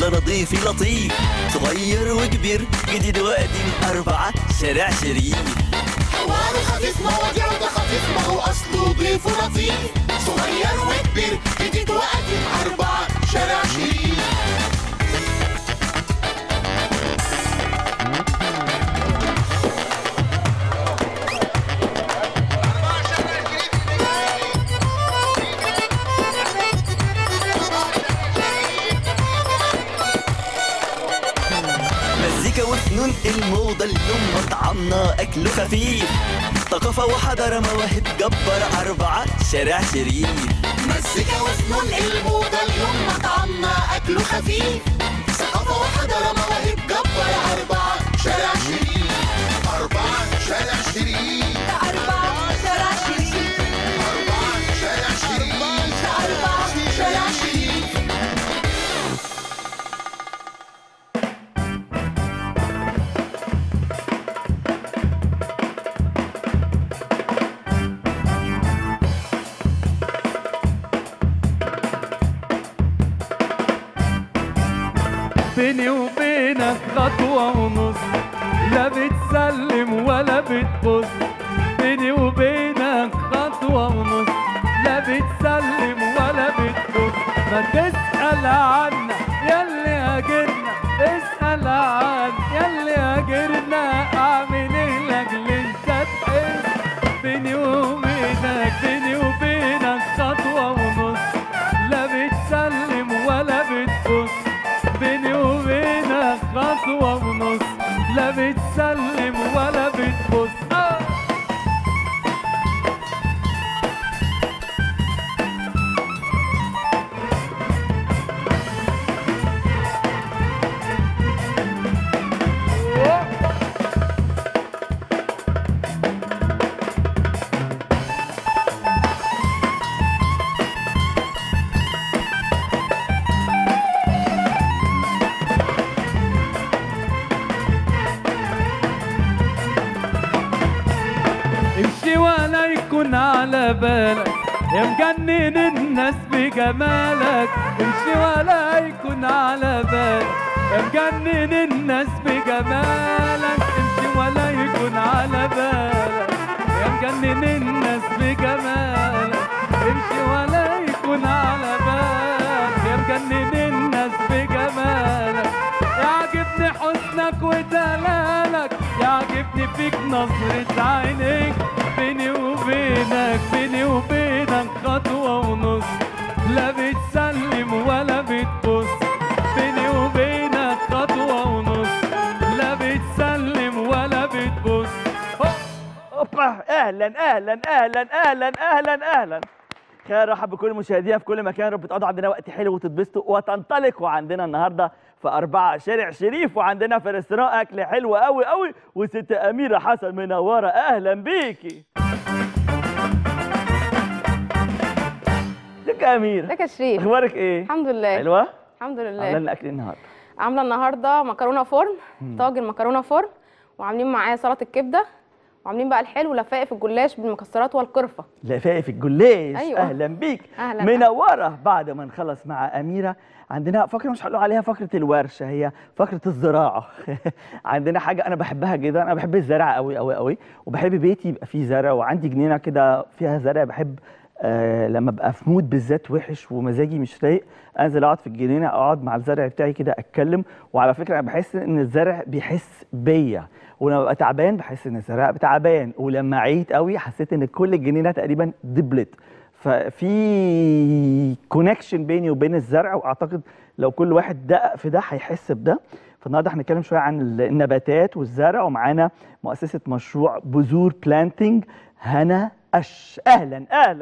نظيف لطيف صغير وكبير جديد وقديم أربعة شارع شريف حواره خفيف مواضيع ده خفيف ما هو اصله ضيف لطيف صغير وكبير جديد وقديم اربعه شارع شريف مزيكا وفنون الموضة اليوم مطعمنا أكله خفيف ثقافة وحضارة مواهب جبار أربعة شارع شريف مزيكا وفنون الموضة اليوم مطعمنا أكله خفيف ثقافة وحضارة مواهب جبار أربعة شارع شريف أربعة شارع شريف أربعة شارع شريف أربعة شارع شريف أربعة شارع شريف بيني وبينك خطوة ونص لا بتسلم ولا بتبص بيني وبينك خطوة ونص لا بتسلم ولا بتبص ما تسأل عنا ياللي هاجرنا اسأل عن ياللي هاجرنا اعمل ايه لاجل انت تحس بيني وبينك بيني وبينك خطوة ونص لا بتسلم ولا بتبص بيني وبينك خطوة ونص لا بتسلم ولا بتبص آه. امشي ولا يكون على بالك يا مجنن الناس بجمالك امشي ولا يكون على بالك يا مجنن الناس بجمالك امشي ولا يكون على بالك يا مجنن الناس بجمالك امشي ولا يكون على بالك يا مجنن الناس بجمالك يعجبني حسنك ودلالك يعجبني فيك نظرة عينيك بيني وبينك بيني وبينك خطوة ونص لا بتسلم ولا بتبص بيني وبينك خطوة ونص لا بتسلم ولا بتبص اوبا اهلا اهلا اهلا اهلا اهلا اهلا خير رحب بكل مشاهدينا في كل مكان رب تقعدوا عندنا وقت حلو وتتبسطوا وتنطلقوا عندنا النهارده في أربعة شارع شريف وعندنا في ريستوران أكل حلو قوي قوي وست أميرة حسن منورة أهلا بيكي ازيك يا أميرة ازيك يا شريف أخبارك إيه؟ الحمد لله حلوة؟ الحمد عاملة لله لنا أكل إيه النهاردة عامله النهارده مكرونه فرن طاجن مكرونه فرن وعاملين معاه سلطه الكبده وعاملين بقى الحلو لفائف الجلاش بالمكسرات والقرفه لفائف الجلاش أيوة. اهلا بيك أهلاً. منوره بعد ما نخلص مع اميره عندنا فقره مش هنقول عليها فقره الورشه هي فقره الزراعه عندنا حاجه انا بحبها جدا انا بحب الزرع قوي قوي قوي وبحب بيتي يبقى فيه زرع وعندي جنينه كده فيها زرع بحب آه لما ابقى في مود بالذات وحش ومزاجي مش رايق انزل اقعد في الجنينه اقعد مع الزرع بتاعي كده اتكلم وعلى فكره انا بحس ان الزرع بيحس بيا ولما ببقى تعبان بحس ان الزرع تعبان ولما عيت قوي حسيت ان كل الجنينه تقريبا دبلت ففي كونكشن بيني وبين الزرع واعتقد لو كل واحد دقق في ده هيحس بده فالنهارده هنتكلم شويه عن النباتات والزرع ومعانا مؤسسه مشروع بذور بلانتنج هنا أش أهلا أهلا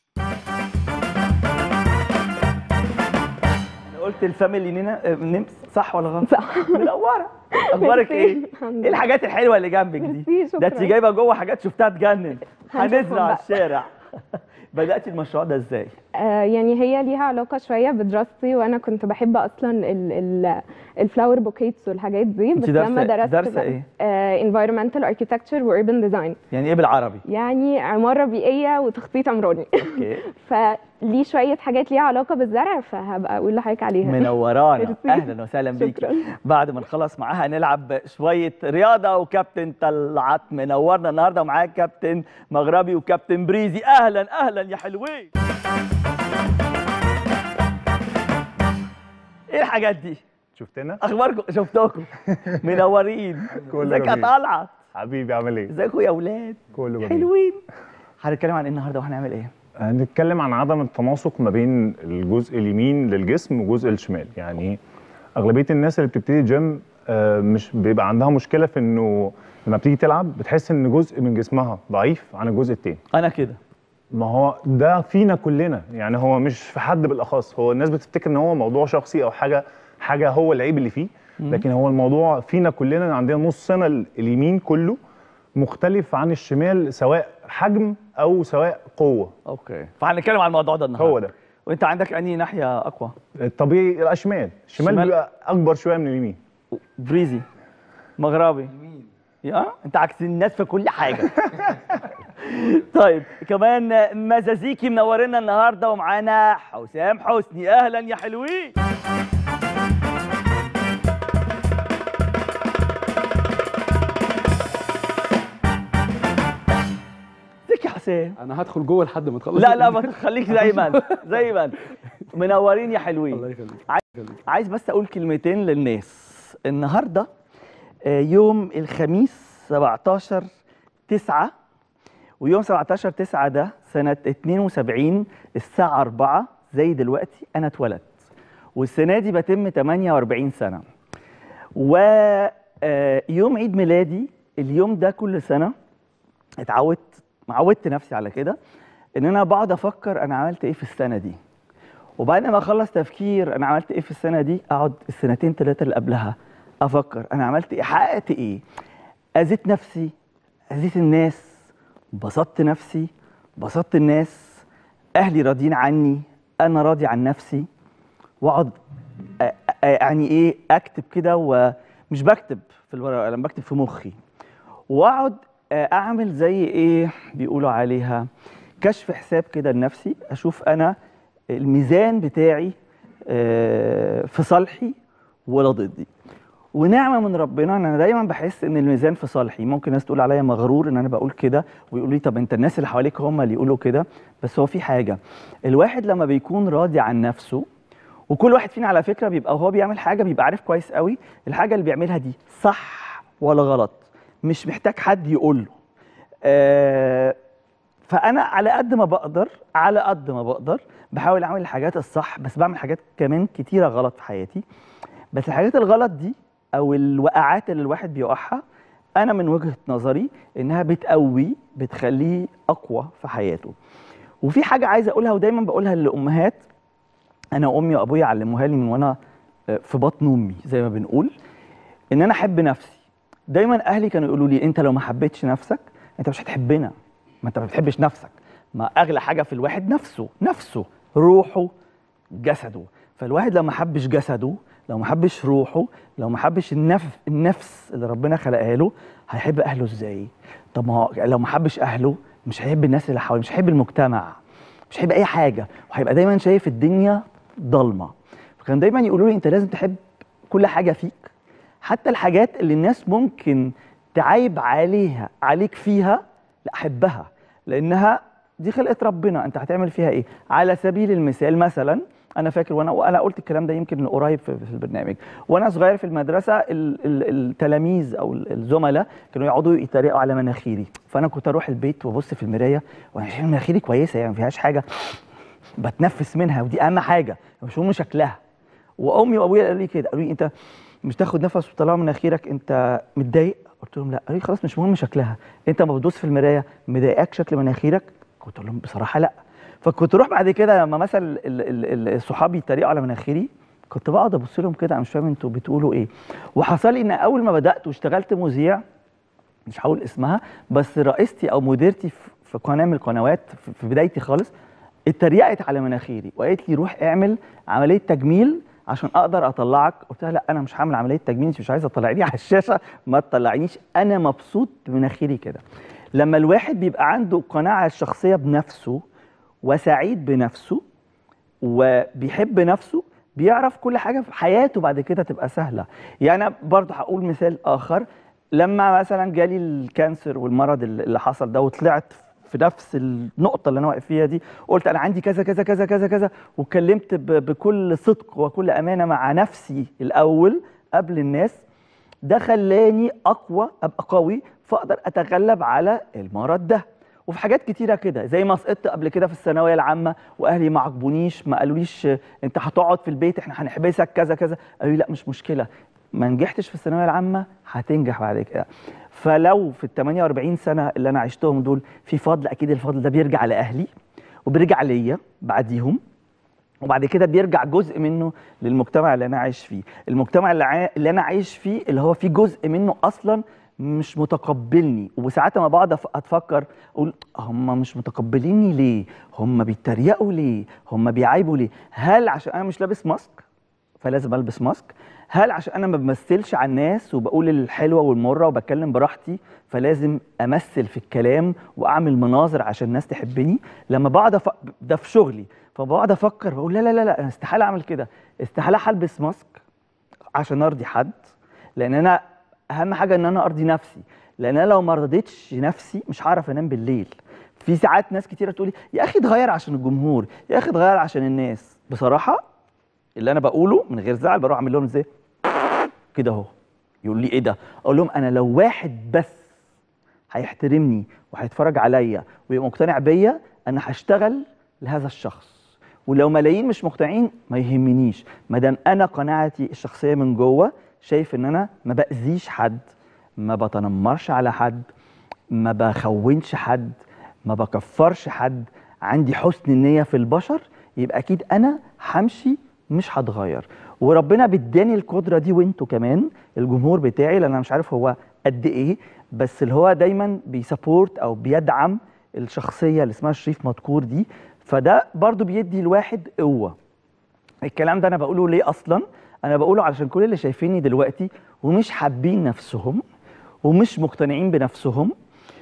أنا قلت الفاميلي نينا نمس صح ولا غلط؟ صح منورة أخبارك إيه؟ الحمد إيه الحاجات الحلوة اللي جنبك دي؟ ميرسي، ده شكراً. أنت جايبة جوه حاجات شفتها تجنن هنشوفهم هنزرع بقى. الشارع بدأتي المشروع ده إزاي؟ آه، يعني هي ليها علاقة شوية بدراستي وأنا كنت بحب أصلا ال ال الفلاور بوكيتس والحاجات دي انت بس دارسة- لما درست دارسة بقى- ايه؟ آه environmental architecture و urban design يعني ايه بالعربي يعني عمارة بيئية وتخطيط عمراني اوكي فليه شوية حاجات ليها علاقة بالزرع فهبقى أقول لحضرتك عليها منورانا ميرسي. اهلا وسهلا بيك شكراً. بعد ما نخلص معاها نلعب شويه رياضه وكابتن طلعت منورنا النهارده ومعاك كابتن مغربي وكابتن بريزي اهلا اهلا يا حلوين ايه الحاجات دي شفتنا اخباركم شفتكم منورين كله ازيك يا جميل. طلعت حبيبي عامل ايه ازيكم يا اولاد كله جميل حلوين هنتكلم عن ايه النهارده وهنعمل ايه هنتكلم عن عدم التناسق ما بين الجزء اليمين للجسم والجزء الشمال يعني اغلبيه الناس اللي بتبتدي جيم آه، مش بيبقى عندها مشكله في انه لما بتيجي تلعب بتحس ان جزء من جسمها ضعيف عن الجزء التاني انا كده ما هو ده فينا كلنا يعني هو مش في حد بالاخص هو الناس بتفتكر ان هو موضوع شخصي او حاجه حاجه هو العيب اللي فيه لكن هو الموضوع فينا كلنا عندنا نصنا ال- اليمين كله مختلف عن الشمال سواء حجم او سواء قوه اوكي فهنتكلم عن الموضوع ده النهارده هو ده وانت عندك انهي ناحيه اقوى الطبيعي الاشمال الشمال الشمال. بيبقى اكبر شويه من اليمين بريزي مغربي يا انت عكس الناس في كل حاجه طيب كمان مزازيكي منورنا النهارده ومعانا حسام حسني اهلا يا حلوين ازيك يا حسام انا هدخل جوه لحد ما تخلص لا لا ما تخليك زي ما انت زي ما انت منورين يا حلوين الله يخليك عايز بس اقول كلمتين للناس النهارده آه، يوم الخميس 17 9 ويوم 17 9 ده سنة 72 الساعة 4 زي دلوقتي أنا اتولدت والسنة دي بتم 48 سنة ويوم عيد ميلادي اليوم ده كل سنة اتعودت عودت نفسي على كده ان انا بقعد افكر انا عملت ايه في السنه دي وبعد ما اخلص تفكير انا عملت ايه في السنه دي اقعد السنتين ثلاثه اللي قبلها افكر انا عملت ايه حققت ايه اذيت نفسي اذيت الناس بسطت نفسي بسطت الناس اهلي راضيين عني انا راضي عن نفسي واقعد أ- أ- يعني ايه اكتب كده ومش بكتب في الورقه انا بكتب في مخي واقعد آه، اعمل زي ايه بيقولوا عليها كشف حساب كده لنفسي اشوف انا الميزان بتاعي آه، في صالحي ولا ضدي ونعمه من ربنا ان انا دايما بحس ان الميزان في صالحي ممكن ناس تقول عليا مغرور ان انا بقول كده ويقولوا لي طب انت الناس اللي حواليك هم اللي يقولوا كده بس هو في حاجه الواحد لما بيكون راضي عن نفسه وكل واحد فينا على فكره بيبقى وهو بيعمل حاجه بيبقى عارف كويس قوي الحاجه اللي بيعملها دي صح ولا غلط مش محتاج حد يقول له آه فانا على قد ما بقدر على قد ما بقدر بحاول اعمل الحاجات الصح بس بعمل حاجات كمان كتيره غلط في حياتي بس الحاجات الغلط دي او الوقعات اللي الواحد بيقعها انا من وجهه نظري انها بتقوي بتخليه اقوى في حياته وفي حاجه عايز اقولها ودايما بقولها للامهات انا وامي وابويا علموها لي من وانا آه، في بطن امي زي ما بنقول ان انا احب نفسي دايما اهلي كانوا يقولوا لي انت لو ما حبيتش نفسك انت مش هتحبنا ما انت ما بتحبش نفسك ما اغلى حاجه في الواحد نفسه نفسه روحه جسده فالواحد لو ما حبش جسده لو ما حبش روحه لو ما حبش النف... النفس اللي ربنا خلقها له هيحب اهله ازاي طب ما هو لو ما حبش اهله مش هيحب الناس اللي حواليه مش هيحب المجتمع مش هيحب اي حاجه وهيبقى دايما شايف الدنيا ضلمه فكان دايما يقولوا لي انت لازم تحب كل حاجه فيك حتى الحاجات اللي الناس ممكن تعايب عليها عليك فيها لا احبها لانها دي خلقه ربنا انت هتعمل فيها ايه على سبيل المثال مثلا انا فاكر وانا وانا قلت الكلام ده يمكن من قريب في, في البرنامج وانا صغير في المدرسه ال ال التلاميذ او ال- الزملاء كانوا يقعدوا يتريقوا على مناخيري فانا كنت اروح البيت وابص في المرايه وانا شايف مناخيري كويسه يعني ما فيهاش حاجه بتنفس منها ودي اهم حاجه مش هم شكلها وامي وابويا قالوا لي كده قالوا لي انت مش تاخد نفس وتطلعه من مناخيرك انت متضايق قلت لهم لا قالوا لي خلاص مش مهم شكلها انت ما بتبص في المرايه مضايقاك شكل مناخيرك كنت اقول لهم بصراحه لا فكنت اروح بعد كده لما مثلا ال- ال- ال- صحابي يتريقوا على مناخيري كنت بقعد ابص لهم كده انا مش فاهم انتوا بتقولوا ايه وحصل لي ان اول ما بدات واشتغلت مذيع مش هقول اسمها بس رئيستي او مديرتي في- في قناه من القنوات في- في بدايتي خالص اتريقت على مناخيري وقالت لي روح اعمل عمليه تجميل عشان اقدر اطلعك قلت لها لا انا مش هعمل عمليه تجميل انت مش عايزه تطلعيني على الشاشه ما تطلعينيش انا مبسوط بمناخيري كده لما الواحد بيبقى عنده قناعه شخصيه بنفسه وسعيد بنفسه وبيحب نفسه بيعرف كل حاجه في حياته بعد كده تبقى سهله يعني أنا برضه هقول مثال اخر لما مثلا جالي الكانسر والمرض اللي اللي حصل ده وطلعت في نفس النقطه اللي انا واقف فيها دي قلت انا عندي كذا كذا كذا كذا كذا واتكلمت ب- بكل صدق وكل امانه مع نفسي الاول قبل الناس ده خلاني اقوى ابقى قوي فاقدر اتغلب على المرض ده وفي حاجات كتيره كده زي ما سقطت قبل كده في الثانويه العامه واهلي ما عجبونيش ما قالوليش آه، انت هتقعد في البيت احنا هنحبسك كذا كذا قالوا لي لا مش مشكله ما نجحتش في الثانويه العامه هتنجح بعد كده فلو في ال 48 سنه اللي انا عشتهم دول في فضل اكيد الفضل ده بيرجع لاهلي وبيرجع ليا بعديهم وبعد كده بيرجع جزء منه للمجتمع اللي انا عايش فيه المجتمع اللي, عا... اللي انا عايش فيه اللي هو فيه جزء منه اصلا مش متقبلني وساعات ما بقعد أف- اتفكر اقول هم مش متقبليني ليه هم بيتريقوا ليه هم بيعايبوا ليه هل عشان انا مش لابس ماسك فلازم البس ماسك هل عشان انا ما بمثلش على الناس وبقول الحلوه والمره وبتكلم براحتي فلازم امثل في الكلام واعمل مناظر عشان الناس تحبني لما بقعد أف... ده في شغلي فبقعد افكر بقول لا لا لا لا انا استحاله اعمل كده استحاله هلبس ماسك عشان ارضي حد لان انا اهم حاجه ان انا ارضي نفسي لان انا لو ما رضيتش نفسي مش هعرف انام بالليل في ساعات ناس كتيره تقولي يا اخي اتغير عشان الجمهور يا اخي اتغير عشان الناس بصراحه اللي انا بقوله من غير زعل بروح اعمل لهم ازاي كده اهو يقول لي ايه ده اقول لهم انا لو واحد بس هيحترمني وهيتفرج عليا ويبقى مقتنع بيا انا هشتغل لهذا الشخص ولو ملايين مش مقتنعين ما يهمنيش ما دام انا قناعتي الشخصيه من جوه شايف ان انا ما باذيش حد ما بتنمرش على حد ما بخونش حد ما بكفرش حد عندي حسن النيه في البشر يبقى اكيد انا همشي مش هتغير وربنا بيداني القدره دي وانتوا كمان الجمهور بتاعي لان انا مش عارف هو قد ايه بس اللي هو دايما بيسابورت او بيدعم الشخصيه اللي اسمها شريف مذكور دي فده برضو بيدي الواحد قوه الكلام ده انا بقوله ليه اصلا انا بقوله علشان كل اللي شايفيني دلوقتي ومش حابين نفسهم ومش مقتنعين بنفسهم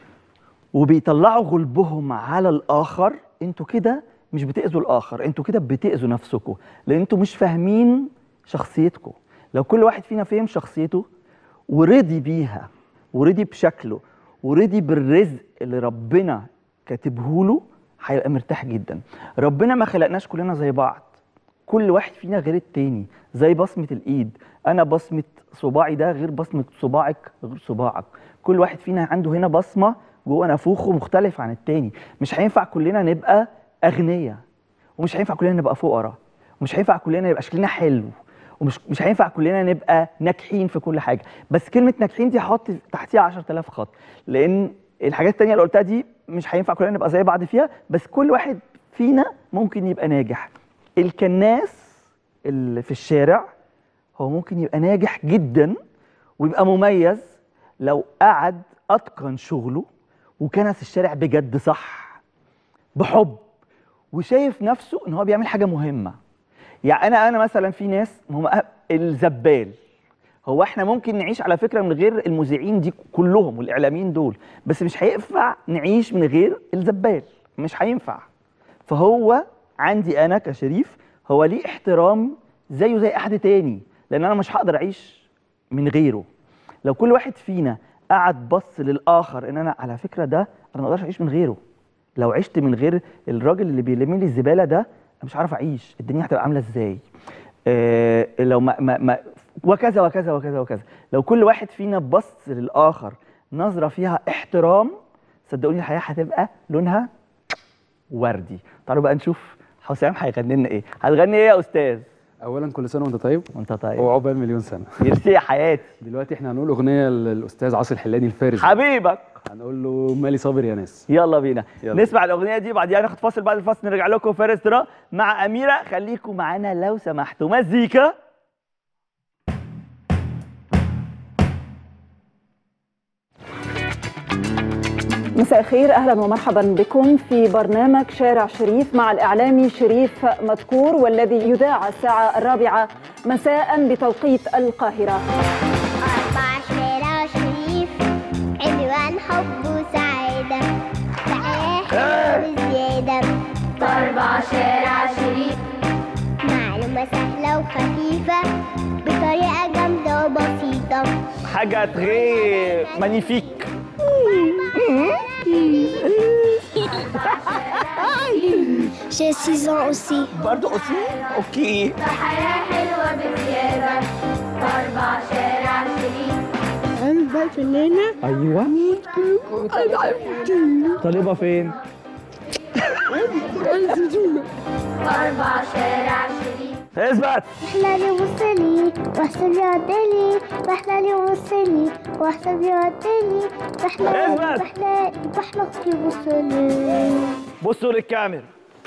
وبيطلعوا غلبهم على الاخر انتوا كده مش بتاذوا الاخر انتوا كده بتاذوا نفسكم لان انتوا مش فاهمين شخصيتكم لو كل واحد فينا فهم شخصيته ورضي بيها ورضي بشكله ورضي بالرزق اللي ربنا كاتبه له هيبقى مرتاح جدا ربنا ما خلقناش كلنا زي بعض كل واحد فينا غير التاني زي بصمة الإيد أنا بصمة صباعي ده غير بصمة صباعك غير صباعك كل واحد فينا عنده هنا بصمة جوه نافوخه مختلف عن التاني مش هينفع كلنا نبقى أغنياء ومش هينفع كلنا نبقى فقراء ومش هينفع كلنا يبقى شكلنا حلو ومش مش هينفع كلنا نبقى ناجحين في كل حاجة بس كلمة ناجحين دي هحط تحتيها 10000 خط لأن الحاجات التانية اللي قلتها دي مش هينفع كلنا نبقى زي بعض فيها بس كل واحد فينا ممكن يبقى ناجح الكناس اللي في الشارع هو ممكن يبقى ناجح جدا ويبقى مميز لو قعد اتقن شغله وكنس الشارع بجد صح بحب وشايف نفسه ان هو بيعمل حاجه مهمه يعني انا انا مثلا في ناس هم أه- الزبال هو احنا ممكن نعيش على فكره من غير المذيعين دي كلهم والاعلاميين دول بس مش هينفع نعيش من غير الزبال مش هينفع فهو عندي انا كشريف هو ليه احترام زيه زي احد تاني لان انا مش هقدر اعيش من غيره لو كل واحد فينا قعد بص للاخر ان انا على فكره ده انا ما اقدرش اعيش من غيره لو عشت من غير الراجل اللي بيلم لي الزباله ده انا مش عارف اعيش الدنيا هتبقى عامله ازاي آه لو ما, ما, ما وكذا وكذا وكذا وكذا لو كل واحد فينا بص للاخر نظره فيها احترام صدقوني الحياه هتبقى لونها وردي تعالوا بقى نشوف حسام هيغني لنا ايه هتغني ايه يا استاذ اولا كل سنه وانت طيب وانت طيب وعقبال مليون سنه ميرسي يا حياتي دلوقتي احنا هنقول اغنيه للاستاذ عاصي الحلاني الفارس حبيبك هنقول له مالي صابر يا ناس يلا بينا يلا. نسمع الاغنيه دي بعديها ناخد فاصل بعد الفاصل نرجع لكم فارس ترى مع اميره خليكم معانا لو سمحتوا مزيكا مساء الخير اهلا ومرحبا بكم في برنامج شارع شريف مع الاعلامي شريف مذكور والذي يذاع الساعه الرابعه مساء بتوقيت القاهره. أربع شارع شريف عنوان حب وسعادة حياة حلوة بزيادة أربع شارع شريف معلومة سهلة وخفيفة بطريقة جامدة وبسيطة حاجه تغي مانيفيك J'ai 6 ans aussi. برضه اوسي اوكي حياة حلوة بزيادة أربع شارع شريف أنا بقى فنانة ايوه طالبه فين أربع شارع شريف اثبت واحلالي وصلي واحسبي عدلي واحلالي وصلي واحسبي عدلي واحلالي اثبت. واحلالي واحلالي وصلي بصوا للكاميرا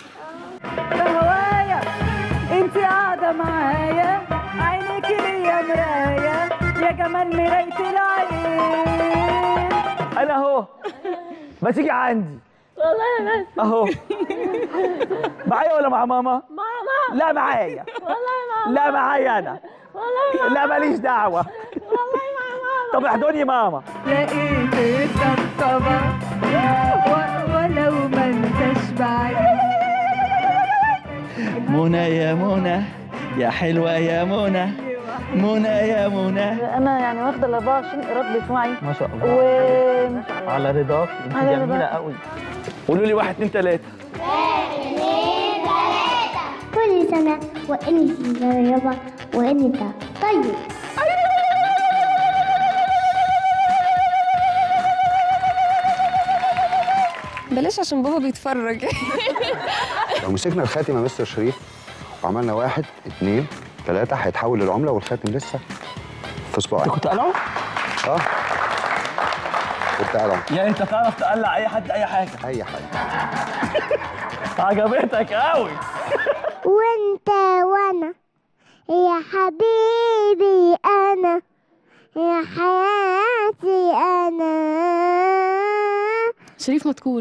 هوايا انت قاعده معايا عينيك ليا مرايه يا جمال مرايه العين انا اهو ما تيجي عندي والله بس اهو معايا ولا مع ماما ماما لا معايا والله ماما لا معايا انا والله لا ماليش دعوه والله ماما طب احضني ماما لقيت الطبطبة و- ولو ما انتش بعيد منى يا منى يا حلوه يا منى منى يا منى انا يعني واخده ال 24 ايراد بتوعي ما شاء الله و على رضاك انت على جميله رضاك. قوي قولوا لي واحد اتنين تلاته كل سنة وانت طيبة وانت طيب بلاش عشان بابا بيتفرج لو مسكنا الخاتم يا مستر شريف وعملنا واحد اتنين تلاتة هيتحول للعملة والخاتم لسه في صباعي كنت قلعه؟ اه كنت قلعه يعني انت تعرف تقلع اي حد اي حاجه اي حاجة عجبتك قوي وانت وانا يا حبيبي انا يا حياتي انا شريف مذكور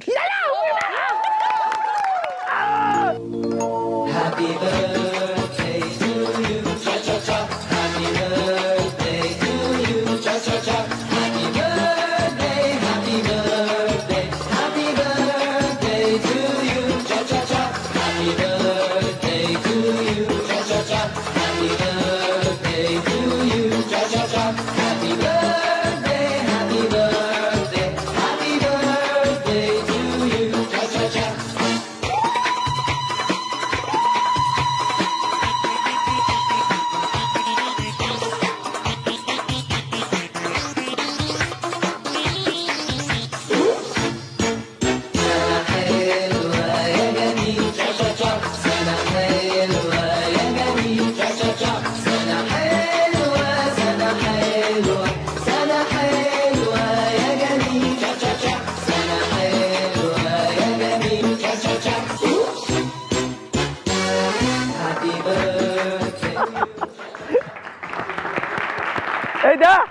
ايه ده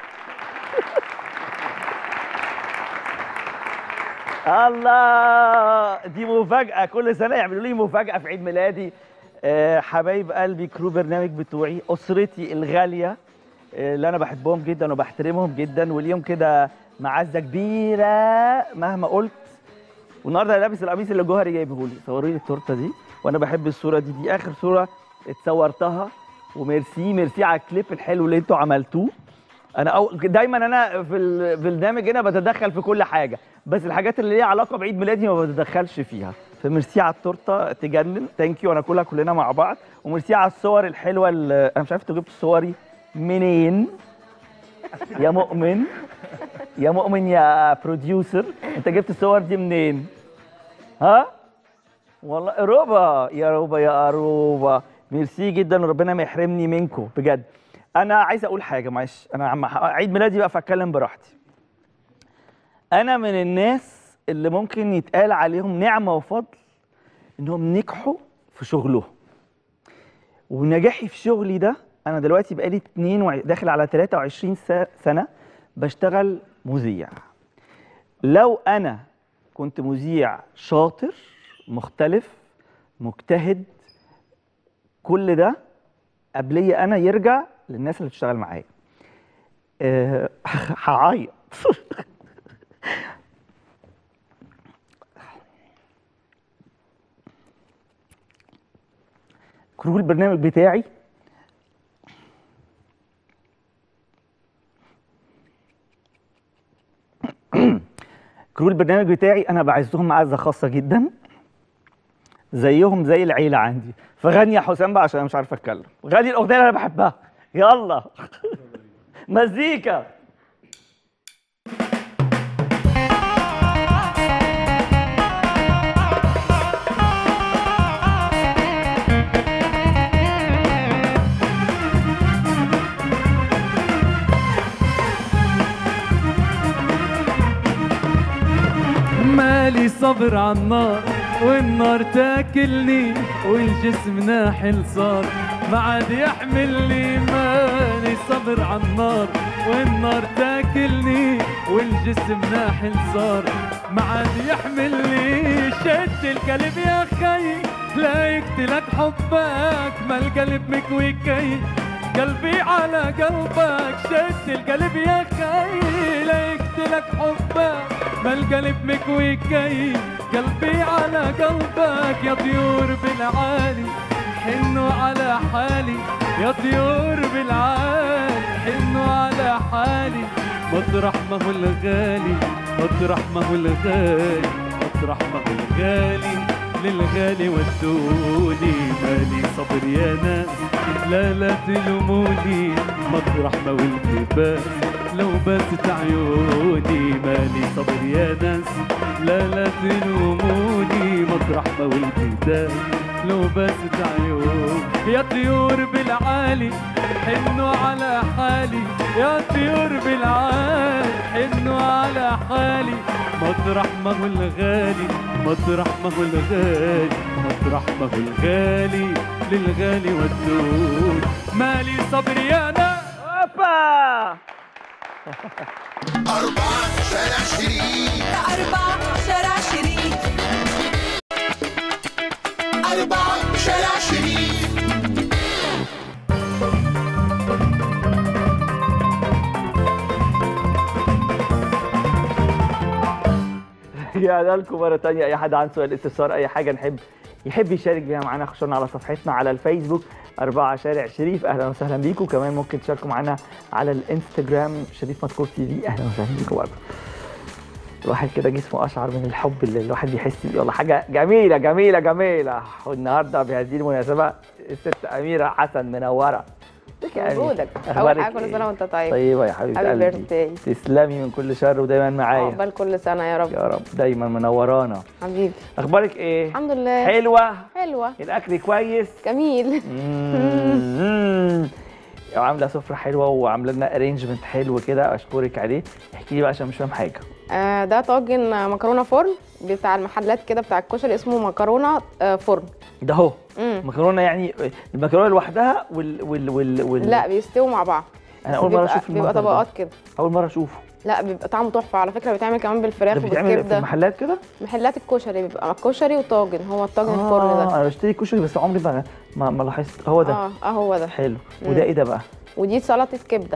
الله دي مفاجأة كل سنة يعملوا لي مفاجأة في عيد ميلادي آه، حبايب قلبي كرو برنامج بتوعي أسرتي الغالية آه، اللي أنا بحبهم جدا وبحترمهم جدا واليوم كده معزة كبيرة مهما قلت والنهارده أنا لابس القميص اللي جوهري جايبه لي صوروا لي التورته دي وانا بحب الصوره دي دي اخر صوره اتصورتها وميرسي ميرسي على الكليب الحلو اللي انتوا عملتوه انا أو دايما انا في البرنامج هنا بتدخل في كل حاجه بس الحاجات اللي ليها علاقه بعيد ميلادي ما بتدخلش فيها فميرسي على التورته تجنن ثانك يو ناكلها كلنا مع بعض وميرسي على الصور الحلوه اللي انا مش عارف انتوا جبتوا صوري منين يا مؤمن يا مؤمن يا بروديوسر انت جبت الصور دي منين ها والله روبا يا روبا يا روبا ميرسي جدا وربنا ما يحرمني منكم بجد انا عايز اقول حاجه معلش انا عم عيد ميلادي بقى فاتكلم براحتي انا من الناس اللي ممكن يتقال عليهم نعمه وفضل انهم نجحوا في شغلهم ونجاحي في شغلي ده انا دلوقتي بقالي 2 داخل على 23 س- سنه بشتغل مذيع لو انا كنت مذيع شاطر مختلف مجتهد كل ده قبلي انا يرجع للناس اللي بتشتغل معايا آه، هعيط كرو البرنامج بتاعي كرو البرنامج بتاعي انا بعزهم معزه خاصه جدا زيهم زي العيله عندي فغني يا حسام بقى عشان انا مش عارف اتكلم غني الاغنيه اللي انا بحبها يلا مزيكا مالي صبر عالنار والنار تاكلني والجسم ناحل صار ما عاد يحملني مالي صبر عالنار والنار تاكلني والجسم ناحل صار ما عاد يحملني شد القلب يا خي لا يقتلك حبك ما القلب مكوي كي قلبي على قلبك شد القلب يا خي لا يقتلك حبك ما القلب مكوي كي قلبي على قلبك يا طيور بالعالي حنوا على حالي يا طيور بالعالي حنوا على حالي مطرح ما هو الغالي مطرح ما هو الغالي مطرح ما هو الغالي للغالي ودوني مالي صبر يا ناس لا لا تلوموني مطرح ما والتباس لو بست عيوني مالي صبر يا ناس لا لا تلوموني مطرح ما والتباس لو بست عيون يا طيور بالعالي حنوا على حالي يا طيور بالعالي حنوا على حالي مطرح ما هو الغالي مطرح ما هو الغالي مطرح ما هو الغالي للغالي والدود مالي صبر يا ناس أوبا أربعة شارع شريك أربعة شارع شريك أربعة شارع شريك رجعنا لكم مرة تانية أي حد عنده سؤال استفسار أي حاجة نحب يحب يشارك بيها معانا خشونا على صفحتنا على الفيسبوك أربعة شارع شريف أهلا وسهلا بيكم كمان ممكن تشاركوا معانا على الانستجرام شريف مذكور تي في أهلا وسهلا بيكم برضه الواحد كده جسمه أشعر من الحب اللي الواحد بيحس بيه والله حاجة جميلة جميلة جميلة والنهاردة بهذه المناسبة الست أميرة حسن منورة ازيك يا أميرة؟ وجودك اول أخبارك حاجه كل إيه؟ سنه وانت طيب طيبة يا حبيبة هابي قلبي بيرثداي تسلمي من كل شر ودايما معايا عقبال كل سنه يا رب يا رب دايما منورانا حبيبي اخبارك ايه الحمد لله حلوه حلوه الاكل كويس جميل مم. عامله سفره حلوه وعامله لنا ارينجمنت حلو كده اشكرك عليه احكي لي بقى عشان مش فاهم حاجه آه ده طاجن مكرونه فرن بتاع المحلات كده بتاع الكشري اسمه مكرونه آه، فرن ده اهو مم. مكرونه يعني المكرونه لوحدها وال وال وال, وال... لا بيستووا مع بعض انا اول مره بيبقى- اشوف بيبقى المنظر ده. طبقات كده اول مره اشوفه لا بيبقى طعمه تحفه على فكره بيتعمل كمان بالفراخ ده بيتعمل في وبالكبده المحلات كده محلات الكشري بيبقى كشري وطاجن هو الطاجن الفرن اه ده انا بشتري كشري بس عمري ما ما, ما لاحظت هو ده اه اه هو ده حلو مم. وده ايه ده بقى ودي سلطه كبده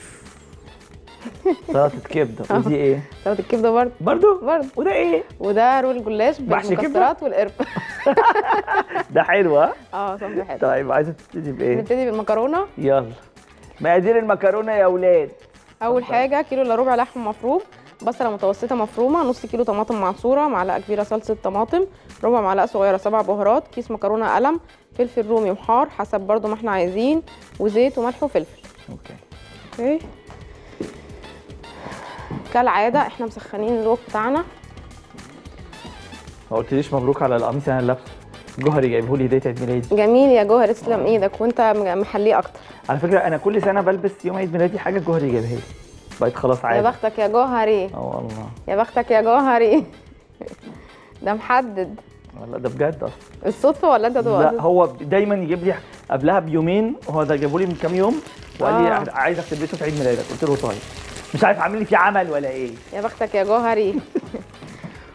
سلطه كبده ودي ايه سلطه الكبده برضه برضه برضه وده ايه وده رول جلاش محشي كبدة؟ بالمكسرات والقرفه ده حلو ها اه صنف حلو طيب عايزه تبتدي بايه نبتدي بالمكرونه يلا مقادير المكرونه يا اولاد اول حاجه كيلو الا ربع لحم مفروم بصله متوسطه مفرومه نص كيلو طماطم معصوره معلقه كبيره صلصه طماطم ربع معلقه صغيره سبع بهارات كيس مكرونه قلم فلفل رومي وحار حسب برضو ما احنا عايزين وزيت وملح وفلفل اوكي اوكي كالعاده احنا مسخنين الوك بتاعنا ما قلتليش مبروك على القميص انا لابسه جوهري جايبه لي هديه عيد ميلادي جميل يا جوهر تسلم ايدك وانت محليه اكتر على فكره انا كل سنه بلبس يوم عيد ميلادي حاجه جوهري جايبها لي بقيت خلاص يا عادي بختك يا جوهري اه والله يا بختك يا جوهري ده محدد والله ده بجد اصلا الصدفه ولا انت تبقى لا هو دايما يجيب لي قبلها بيومين هو ده جابه لي من كام يوم وقال لي آه. عايزك تلبسه في عيد ميلادك قلت له طيب مش عارف عامل لي فيه عمل ولا ايه يا بختك يا جوهري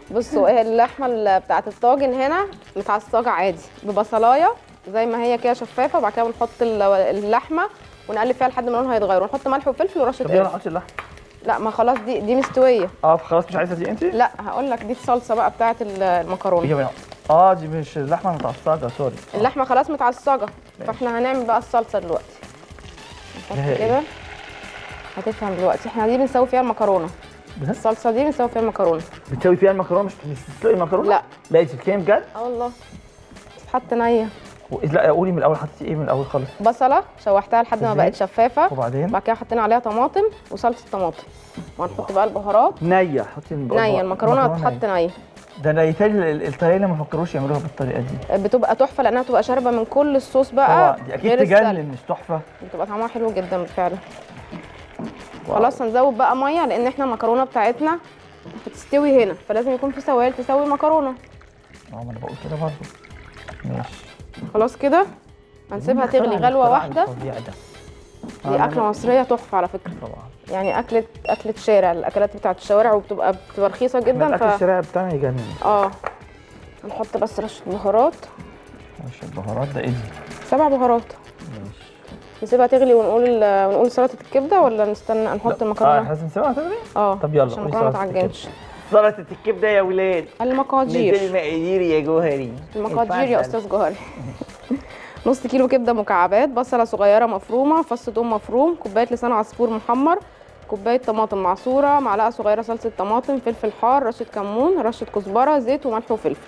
بصوا ايه اللحمه ال- بتاعه الطاجن هنا متعصجه عادي ببصلايه زي ما هي كده شفافه وبعد كده بنحط ال- اللحمه ونقلب فيها لحد ما لونها يتغير ونحط ملح وفلفل ورشه طب يلا قرفه حطي اللحم لا ما خلاص دي دي مستويه اه خلاص مش عايزه دي انت لا هقول لك دي الصلصه بقى بتاعه ال- المكرونه هي اه دي مش اللحمه متعصجه سوري اللحمه خلاص متعصجه فاحنا هنعمل بقى الصلصه دلوقتي هي نحط إيه؟ كده هتفهم دلوقتي احنا دي بنسوي فيها المكرونه بجد؟ الصلصه دي بنسوي فيها المكرونه بتسوي فيها المكرونه مش مش تسلقي المكرونه لا. لا انت بتتكلمي بجد اه والله تتحط نيه و- لا قولي من الاول حطيتي ايه من الاول خالص بصله شوحتها لحد ما إزاي؟ بقت شفافه وبعدين بعد كده حطينا عليها طماطم وصلصه طماطم وهنحط بقى البهارات نيه حطي الب- نيه المكرونه المكرونة هتتحط نيه ده انا يتهيألي ال- الطريقه ما فكروش يعملوها بالطريقه دي بتبقى تحفه لانها بتبقى شاربه من كل الصوص بقى طبعا دي اكيد غير السلق. تجنن مش تحفه بتبقى طعمها حلو جدا فعلا خلاص هنزود بقى ميه لان احنا المكرونه بتاعتنا هتستوي هنا فلازم يكون في سوائل تسوي المكرونه اه ما انا بقول كده برضه ماشي خلاص كده هنسيبها تغلي غلوه واحده الفظيع ده دي آه، اكله أنا- مصريه تحفه على فكره طبعا يعني اكله اكله شارع الاكلات بتاعت الشوارع وبتبقى بتبقى رخيصه احنا جدا الاكل ف الشارع بتاعنا يجنن اه هنحط بس رشه بهارات مش البهارات ده ايه دي؟ سبع بهارات ماشي نسيبها تغلي ونقول ال- ونقول سلطه الكبده ولا نستنى نحط اه احنا المكرونه لازم نسيبها تغلي اه طب يلا عشان قولي المكرونه ما سلطة تعجنش سلطه الكبده يا ولاد المقادير نزل المقادير يا جوهري المقادير يا اتفضل. استاذ جوهري نص كيلو كبده مكعبات بصله صغيره مفرومه فص ثوم مفروم كوبايه لسان عصفور محمر كوبايه طماطم معصوره معلقه صغيره صلصه طماطم فلفل حار رشه كمون رشه كزبره زيت وملح وفلفل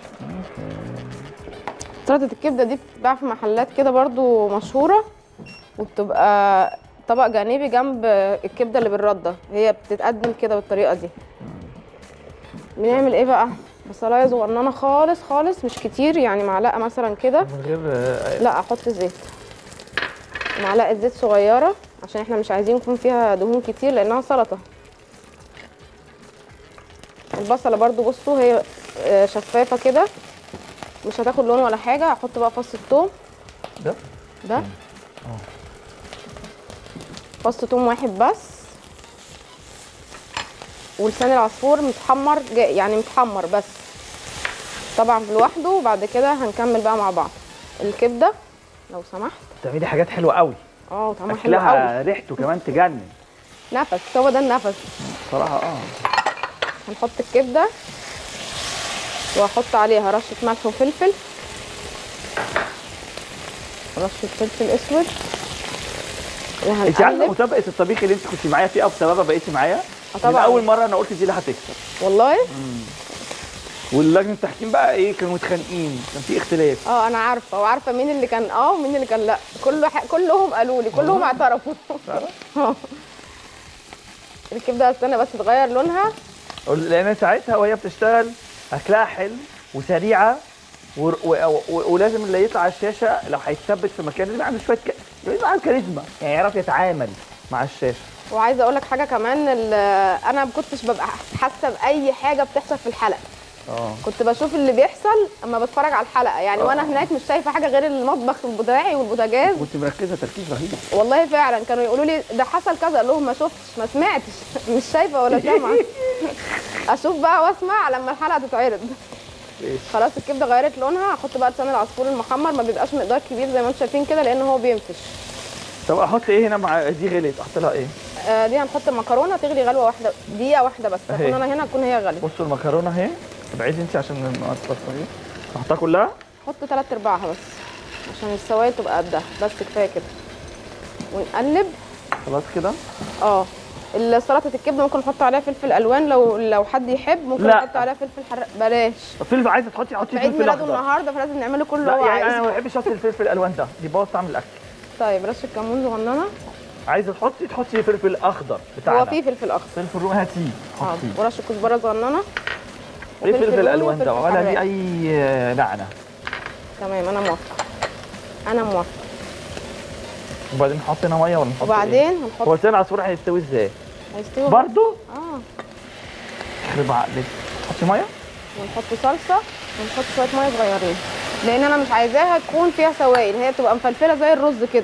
سلطه الكبده دي بتتباع في محلات كده برضو مشهوره وبتبقى طبق جانبي جنب الكبده اللي بالرده هي بتتقدم كده بالطريقه دي بنعمل ايه بقى بصلايه صغننه خالص خالص مش كتير يعني معلقه مثلا كده من غير آه، لا احط زيت معلقه زيت صغيره عشان احنا مش عايزين يكون فيها دهون كتير لانها سلطه البصله برضو بصوا هي آه، شفافه كده مش هتاخد لون ولا حاجه هحط بقى فص الثوم ده ده فص ثوم واحد بس ولسان العصفور متحمر جا- يعني متحمر بس طبعا لوحده وبعد كده هنكمل بقى مع بعض الكبده لو سمحت بتعملي حاجات حلوه قوي اه طعمها حلو قوي اكلها ريحته كمان تجنن نفس هو ده النفس صراحه اه هنحط الكبده واحط عليها رشه ملح وفلفل رشه فلفل اسود انت عارفه وهنقلب مسابقه الطبيخ اللي انت كنت معايا فيها وبسببها بقيتي معايا آه من طبعاً. اول مره انا قلت دي اللي هتكسب والله واللجنه التحكيم بقى ايه كانوا متخانقين كان في اختلاف اه انا عارفه وعارفه مين اللي كان اه ومين اللي كان لا كل ح... كلهم قالوا لي كلهم اعترفوا آه. الكبده استنى بس تغير لونها لان ساعتها وهي بتشتغل اكلها حلو وسريعه و... و... و... ولازم اللي يطلع على الشاشه لو هيتثبت في مكان لازم يعمل شويه ك... لازم يعمل كاريزما يعني يعرف يتعامل مع الشاشه وعايزه اقول لك حاجه كمان ال- انا ما كنتش ببقى حاسه باي حاجه بتحصل في الحلقه اه كنت بشوف اللي بيحصل اما بتفرج على الحلقه يعني آه. وانا هناك مش شايفه حاجه غير المطبخ بتاعي والبوتاجاز كنت مركزه تركيز رهيب والله فعلا كانوا يقولوا لي ده حصل كذا اقول لهم ما شفتش ما سمعتش مش شايفه ولا سامعه اشوف بقى واسمع لما الحلقه تتعرض خلاص الكبده غيرت لونها هحط بقى لسان العصفور المحمر ما بيبقاش مقدار كبير زي ما انتم شايفين كده لان هو بينفش طب احط ايه هنا مع دي غليت احط لها ايه آه دي هنحط المكرونه تغلي غلوه واحده دقيقه واحده بس أهي. هكون انا هنا اكون هي غلت بصوا المكرونه اهي ابعدي انت عشان ما تفصلي احطها كلها حط ثلاث ارباعها بس عشان السوائل تبقى قدها بس كفايه كده ونقلب خلاص كده اه سلطه الكبده ممكن نحط عليها فلفل الوان لو لو حد يحب ممكن لا. نحط عليها فلفل حراق بلاش فلفل عايزه تحطي حطي عيد فلفل ميلاده اخضر النهارده فلازم نعمله كله لا هو يعني عايز انا ما بحبش احط الفلفل الالوان ده بيبوظ طعم الاكل طيب رشه كمون صغننه عايزه تحطي تحطي فلفل اخضر بتاعنا هو في فلفل اخضر فلفل رومي هاتيه اه حطيه ورشه كزبره صغننه ايه وفلفل فلفل رومي الالوان ده وفلفل ولا دي حراق. اي لعنه تمام انا موافقه انا موافقه وبعدين نحط هنا ميه ولا نحط وبعدين إيه؟ هنحط هو لسان العصفور هيستوي ازاي هيستوي برضو اه يخرب عقلك تحطي ميه ونحط صلصه ونحط شويه ميه صغيرين لان انا مش عايزاها تكون فيها سوائل هي بتبقى مفلفله زي الرز كده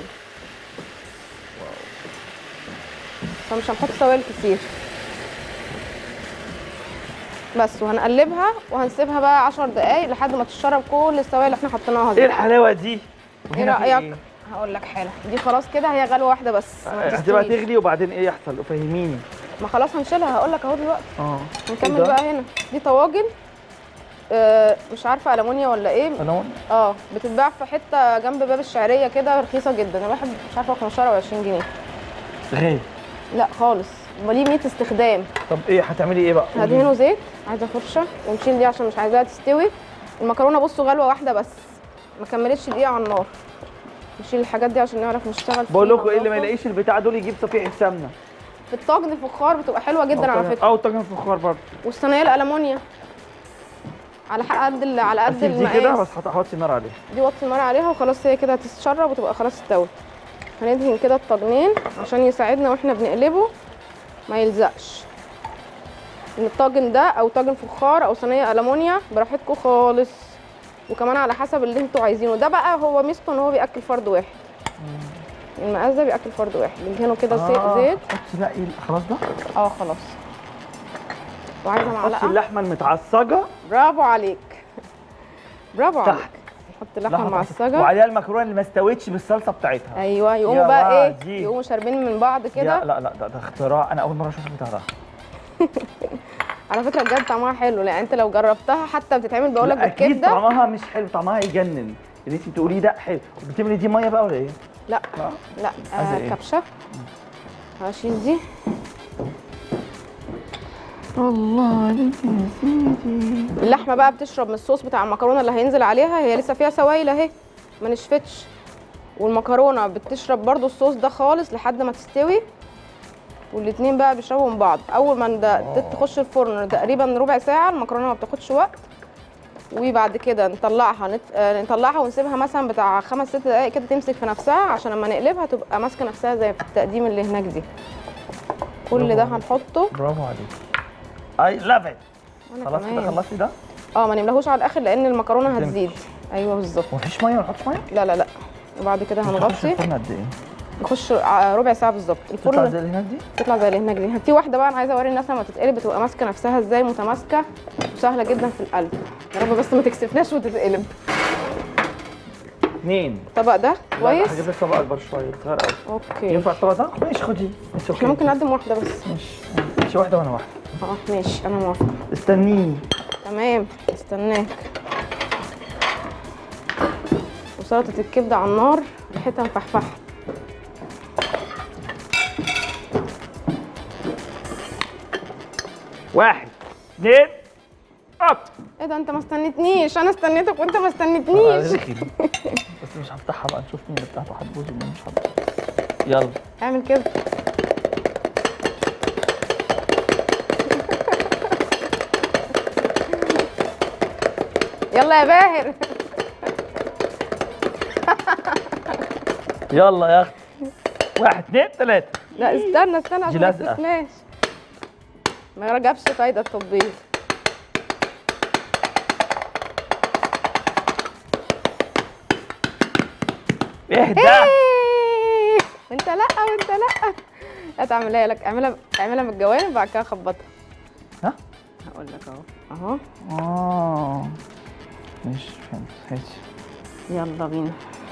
فمش هنحط سوائل كتير بس وهنقلبها وهنسيبها بقى 10 دقايق لحد ما تشرب كل السوائل اللي احنا حطيناها دي ايه الحلاوه دي ايه وهنا في رايك هقول لك حالا دي خلاص كده هي غلوه واحده بس ما هتبقى تستويش. تغلي وبعدين ايه يحصل فهميني ما خلاص هنشيلها هقول لك اهو دلوقتي اه هنكمل إيه ده؟ بقى هنا دي طواجن آه مش عارفه المونيا ولا ايه ألمونيا؟ اه بتتباع في حته جنب باب الشعريه كده رخيصه جدا الواحد مش عارفه 15 او 20 جنيه غالي لا خالص امال ليه 100 استخدام طب ايه هتعملي ايه بقى هدهنه زيت عايزه فرشه ونشيل دي عشان مش عايزاها تستوي المكرونه بصوا غلوه واحده بس ما كملتش دقيقه على النار نشيل الحاجات دي عشان نعرف نشتغل بقول فيها لكم ايه اللي ما وناكل. يلاقيش البتاع دول يجيب صفيحه سمنه في الطاجن الفخار بتبقى حلوه جدا على فكره او طاجن فخار برضه والصينيه الالومنيا على حق قد ال- على قد اسيب دي كده المقاس بس هحط النار عليها دي وطي النار عليها وخلاص هي كده هتتشرب وتبقى خلاص استوت هندهن كده الطاجنين عشان يساعدنا واحنا بنقلبه ما يلزقش ان الطاجن ده او طاجن فخار او صينيه المونيا براحتكم خالص وكمان على حسب اللي انتوا عايزينه ده بقى هو ميزته ان هو بياكل فرد واحد المقاس ده بياكل فرد واحد بندهنه كده آه، زيت زيت حطي بقى ايه خلاص ده اه خلاص وعايزه حطي معلقه اللحمه المتعصجه برافو عليك برافو عليك تحت. نحط اللحمه معصجه وعليها المكرونه اللي ما استوتش بالصلصه بتاعتها ايوه يقوموا يا بقى ايه وادي. يقوموا شاربين من بعض يا كده لا لا ده, ده اختراع انا اول مره اشوف البتاع ده على فكره بجد طعمها حلو لان انت لو جربتها حتى بتتعمل بقول لك لا، اكيد بالكبده طعمها مش حلو طعمها يجنن اللي انت بتقوليه ده حلو بتعملي دي ميه بقى ولا ايه؟ لا لا عايزة آه إيه؟ كبشه هشيل دي الله عليك يا سيدي اللحمه بقى بتشرب من الصوص بتاع المكرونه اللي هينزل عليها هي لسه فيها سوائل اهي ما نشفتش والمكرونه بتشرب برضو الصوص ده خالص لحد ما تستوي والاتنين بقى بيشربوا من بعض اول ما ده تخش الفرن تقريبا ربع ساعه المكرونه ما بتاخدش وقت وبعد كده نطلعها نت... آه، نطلعها ونسيبها مثلا بتاع خمس ست دقايق كده تمسك في نفسها عشان لما نقلبها تبقى ماسكه نفسها زي في التقديم اللي هناك دي كل ده هنحطه برافو عليك اي لاف ات وأنا خلاص كده كمان. خلصتي ده؟ اه ما نملاهوش على الاخر لان المكرونه هتمسك. هتزيد ايوه بالظبط مفيش ميه ما نحطش ميه؟ لا لا لا وبعد كده هنغطي الفرن قد ايه؟ نخش ع- ربع ساعه بالظبط تطلع الفرن زي اللي هناك دي؟ تطلع زي اللي هناك دي في واحده بقى انا عايزه اوري الناس لما تتقلب بتبقى ماسكه نفسها ازاي متماسكه وسهله جدا في القلب يا رب بس ما تكسفناش وتتقلب اثنين الطبق ده كويس هجيب لك طبق اكبر شويه صغير قوي اوكي ينفع الطبق ده؟ ماشي خدي ماشي احنا ممكن نقدم واحده بس ماشي ماشي واحده وانا واحده اه ماشي انا موافقه استنيني تمام استناك وسلطه الكبده على النار ريحتها مفحفحه واحد اثنين اب ايه ده انت ما استنيتنيش انا استنيتك وانت ما استنيتنيش بس مش هفتحها بقى نشوف مين اللي بتاعته هتبوظ ومين مش هتبوظ يلا اعمل كده يلا يا باهر يلا يا اختي واحد اثنين ثلاثة لا استنى استنى دي عشان ما لازقة. تسمعش ما جابش فايده التطبيق اهدى إيه، وانت لا وانت لا لا تعملها لك اعملها اعملها من الجوانب بعد كده خبطها ها؟ هقول لك اهو اهو اه ماشي فهمت ماشي يلا بينا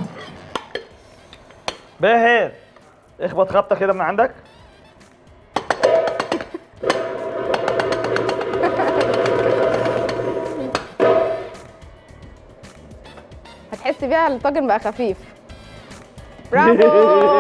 باهر اخبط خبطة كده من عندك هتحس بيها الطاجن بقى خفيف برافو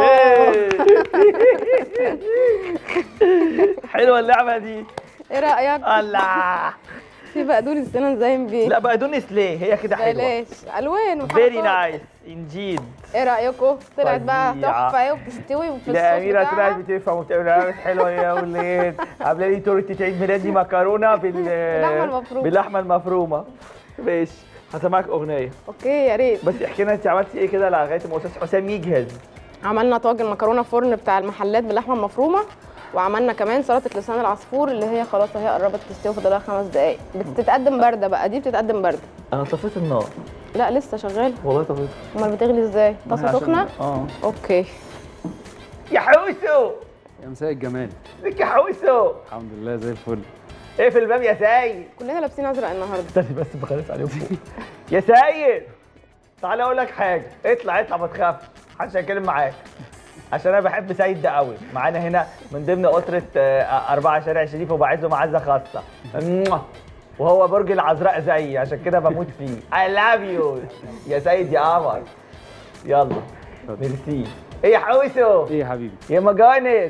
حلوة اللعبة دي ايه رايك الله في بقدونس هنا نزين بيه لا بقدونس ليه هي كده حلوة بلاش الوان فيري وحركات. نايس انجيد ايه رايكم طلعت بقى فظيعة. تحفه اهي وبتستوي وفي لا الصوص أميرة بتاعها طلعت بتفهم وبتعمل حاجات حلوة يا ولاد عاملة لي تورتة عيد ميلادي مكرونة بال باللحمة المفرومة. باللحمة المفرومة ماشي هسمعك أغنية اوكي يا ريت بس احكي لنا أنت عملتي إيه كده لغاية ما أستاذ حسام يجهز عملنا طاجن مكرونه فرن بتاع المحلات باللحمه المفرومه وعملنا كمان سلطه لسان العصفور اللي هي خلاص اهي قربت تستوي فاضلها خمس دقايق بتتقدم بارده بقى دي بتتقدم بارده أنا طفيت النار لا لسه شغاله والله طفيت امال بتغلي ازاي طاسه عشان- سخنه اه اوكي يا حوسو يا مساء الجمال ازيك يا حوسو الحمد لله زي الفل اقفل الباب يا سيد كلنا لابسين ازرق النهارده استني بس بخلص عليهم فوق يا سيد تعالى اقول لك حاجه اطلع اطلع ما تخافش محدش هيتكلم معاك عشان انا بحب سيد ده قوي معانا هنا من ضمن اسره آه، أربعة شارع شريف وبعزه معزه خاصه موah. وهو برج العذراء زيي عشان كده بموت فيه I love you يا سيد يا قمر يلا ميرسي ايه يا حوسو ايه يا حبيبي يا مجانس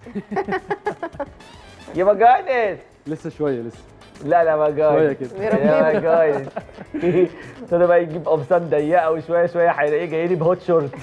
يا مجانس لسه شويه لسه لا لا ما جاي شوية كده. يا ما جاي ابتدى بقى يجيب قمصان ضيقه وشويه شويه هيلاقيه جاي لي بهوت شورت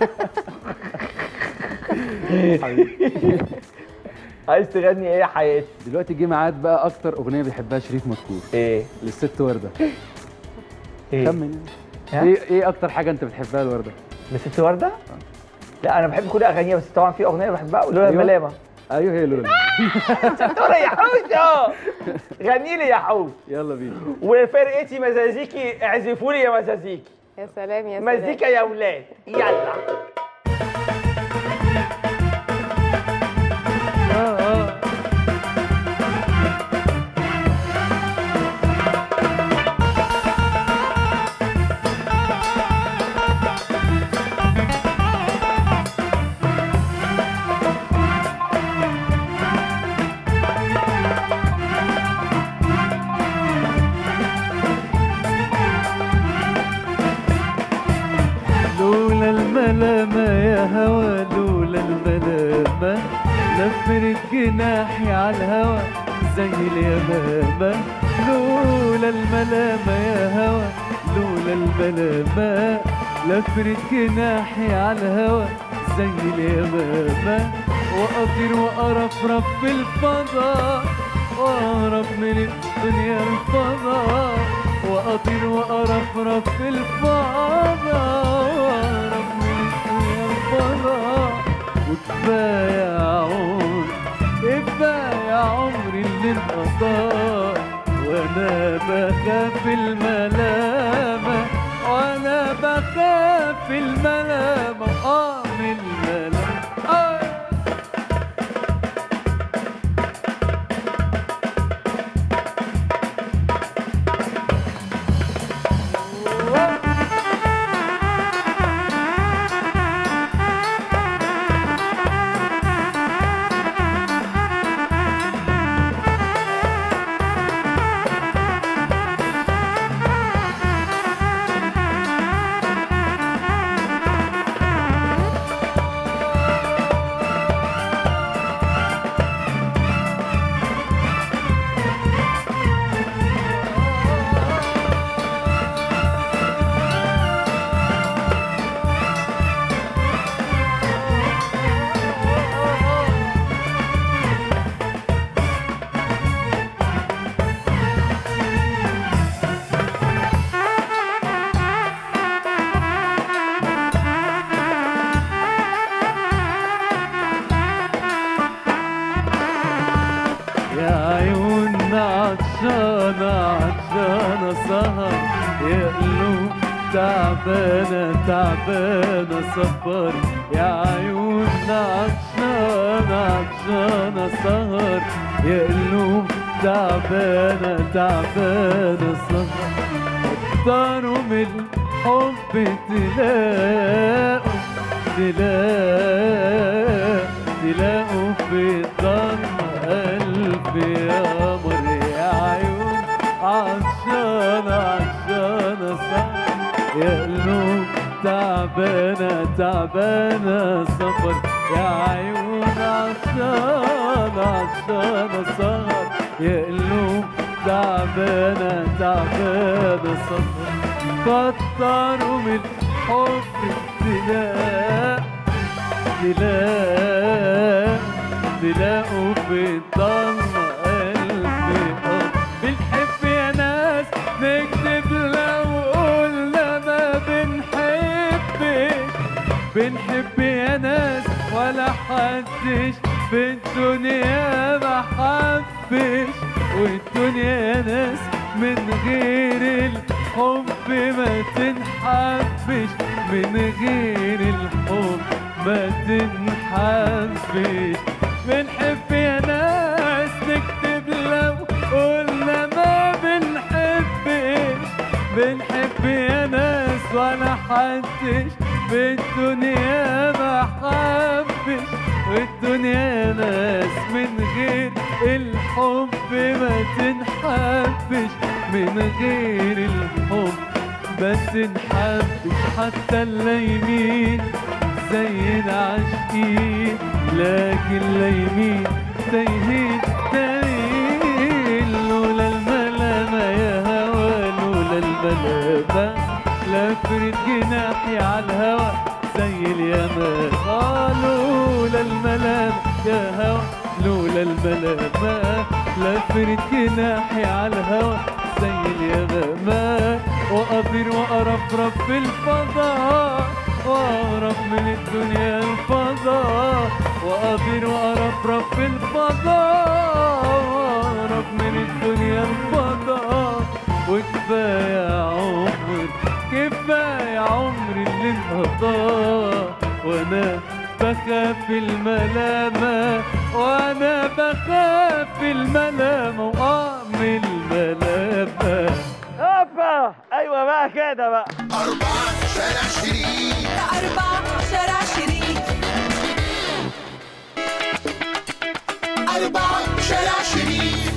عايز تغني ايه يا حياتي؟ دلوقتي جه ميعاد بقى اكتر اغنيه بيحبها شريف مذكور ايه للست ورده ايه خمن ها؟ ايه ايه اكتر حاجه انت بتحبها الورده لست ورده؟ لا انا بحب كل اغانيها بس طبعا في اغنيه بحبها لولا أيوة. الملامه ايوه هي لولا دكتوره يا حوسه غني لي يا حوس يلا بينا وفرقتي مزازيكي اعزفوا لي يا مزازيكي يا سلام يا سلام مزيكا يا ولاد يلا لولا الملامة يا هوى لولا الملامة لفرت جناحي على الهوى زي اليمامة لولا الملامة يا هوى لولا الملامة لفرت جناحي على الهوى زي اليمامة وأطير وأرفرف في الفضاء وأهرب من الدنيا الفضاء وأطير وأرفرف في الفضاء وأهرب من الدنيا الفضاء وكفاية عمر كفاية عمري اللي انقضى وأنا بخاف الملامة وأنا بخاف الملامة آه من الملامة آه يا عيوننا عطشانة عطشانة سهر يا قلوب تعبانة تعبانة سفر يا عيوننا عطشانة عطشانة سهر يا قلوب تعبانة تعبانة سهر اختاروا من الحب تلاقوا تلاقوا تلاقوا في ضم قلبي قمر يا عيون عطشانة عطشانة سهر يا قلوب تعبانة تعبانة سفر يا عيون عطشانة عطشانة سهر يا قلوب تعبانة تعبانة سفر كتروا من الحب تلاقوا تلاقوا تلاقوا في الضلمة قلبي آه. بنحب يا ناس نكتب لو قلنا ما بنحبش بنحب يا ناس ولا حدش في الدنيا ما حبش والدنيا يا ناس من غير الحب ما تنحبش من غير الحب ما تنحبش بنحب يا ناس نكتب لو ولا حدش بالدنيا ما حبش والدنيا ناس من غير الحب ما تنحبش من غير الحب ما تنحبش حتى اللايمين زي العاشقين لكن لايمين تايهين تايهين لولا الملامة يا هوا لولا الملامة لفرد جناحي على الهوا زي اليمامة آه لولا الملامة يا هوا لولا الملامة لفرد جناحي على الهوا زي اليمامة وأطير وأرفرف في الفضاء وأهرب من الدنيا الفضاء وأطير وأرفرف في الفضاء وأهرب من الدنيا الفضاء وكفاية عمر كفاية عمر اللي انقضى وأنا بخاف الملامة وأنا بخاف الملامة وأعمل الملامة هوبا ايوه بقى كده بقى أربعة شارع شريف أربعة شارع شريف أربعة شارع شريف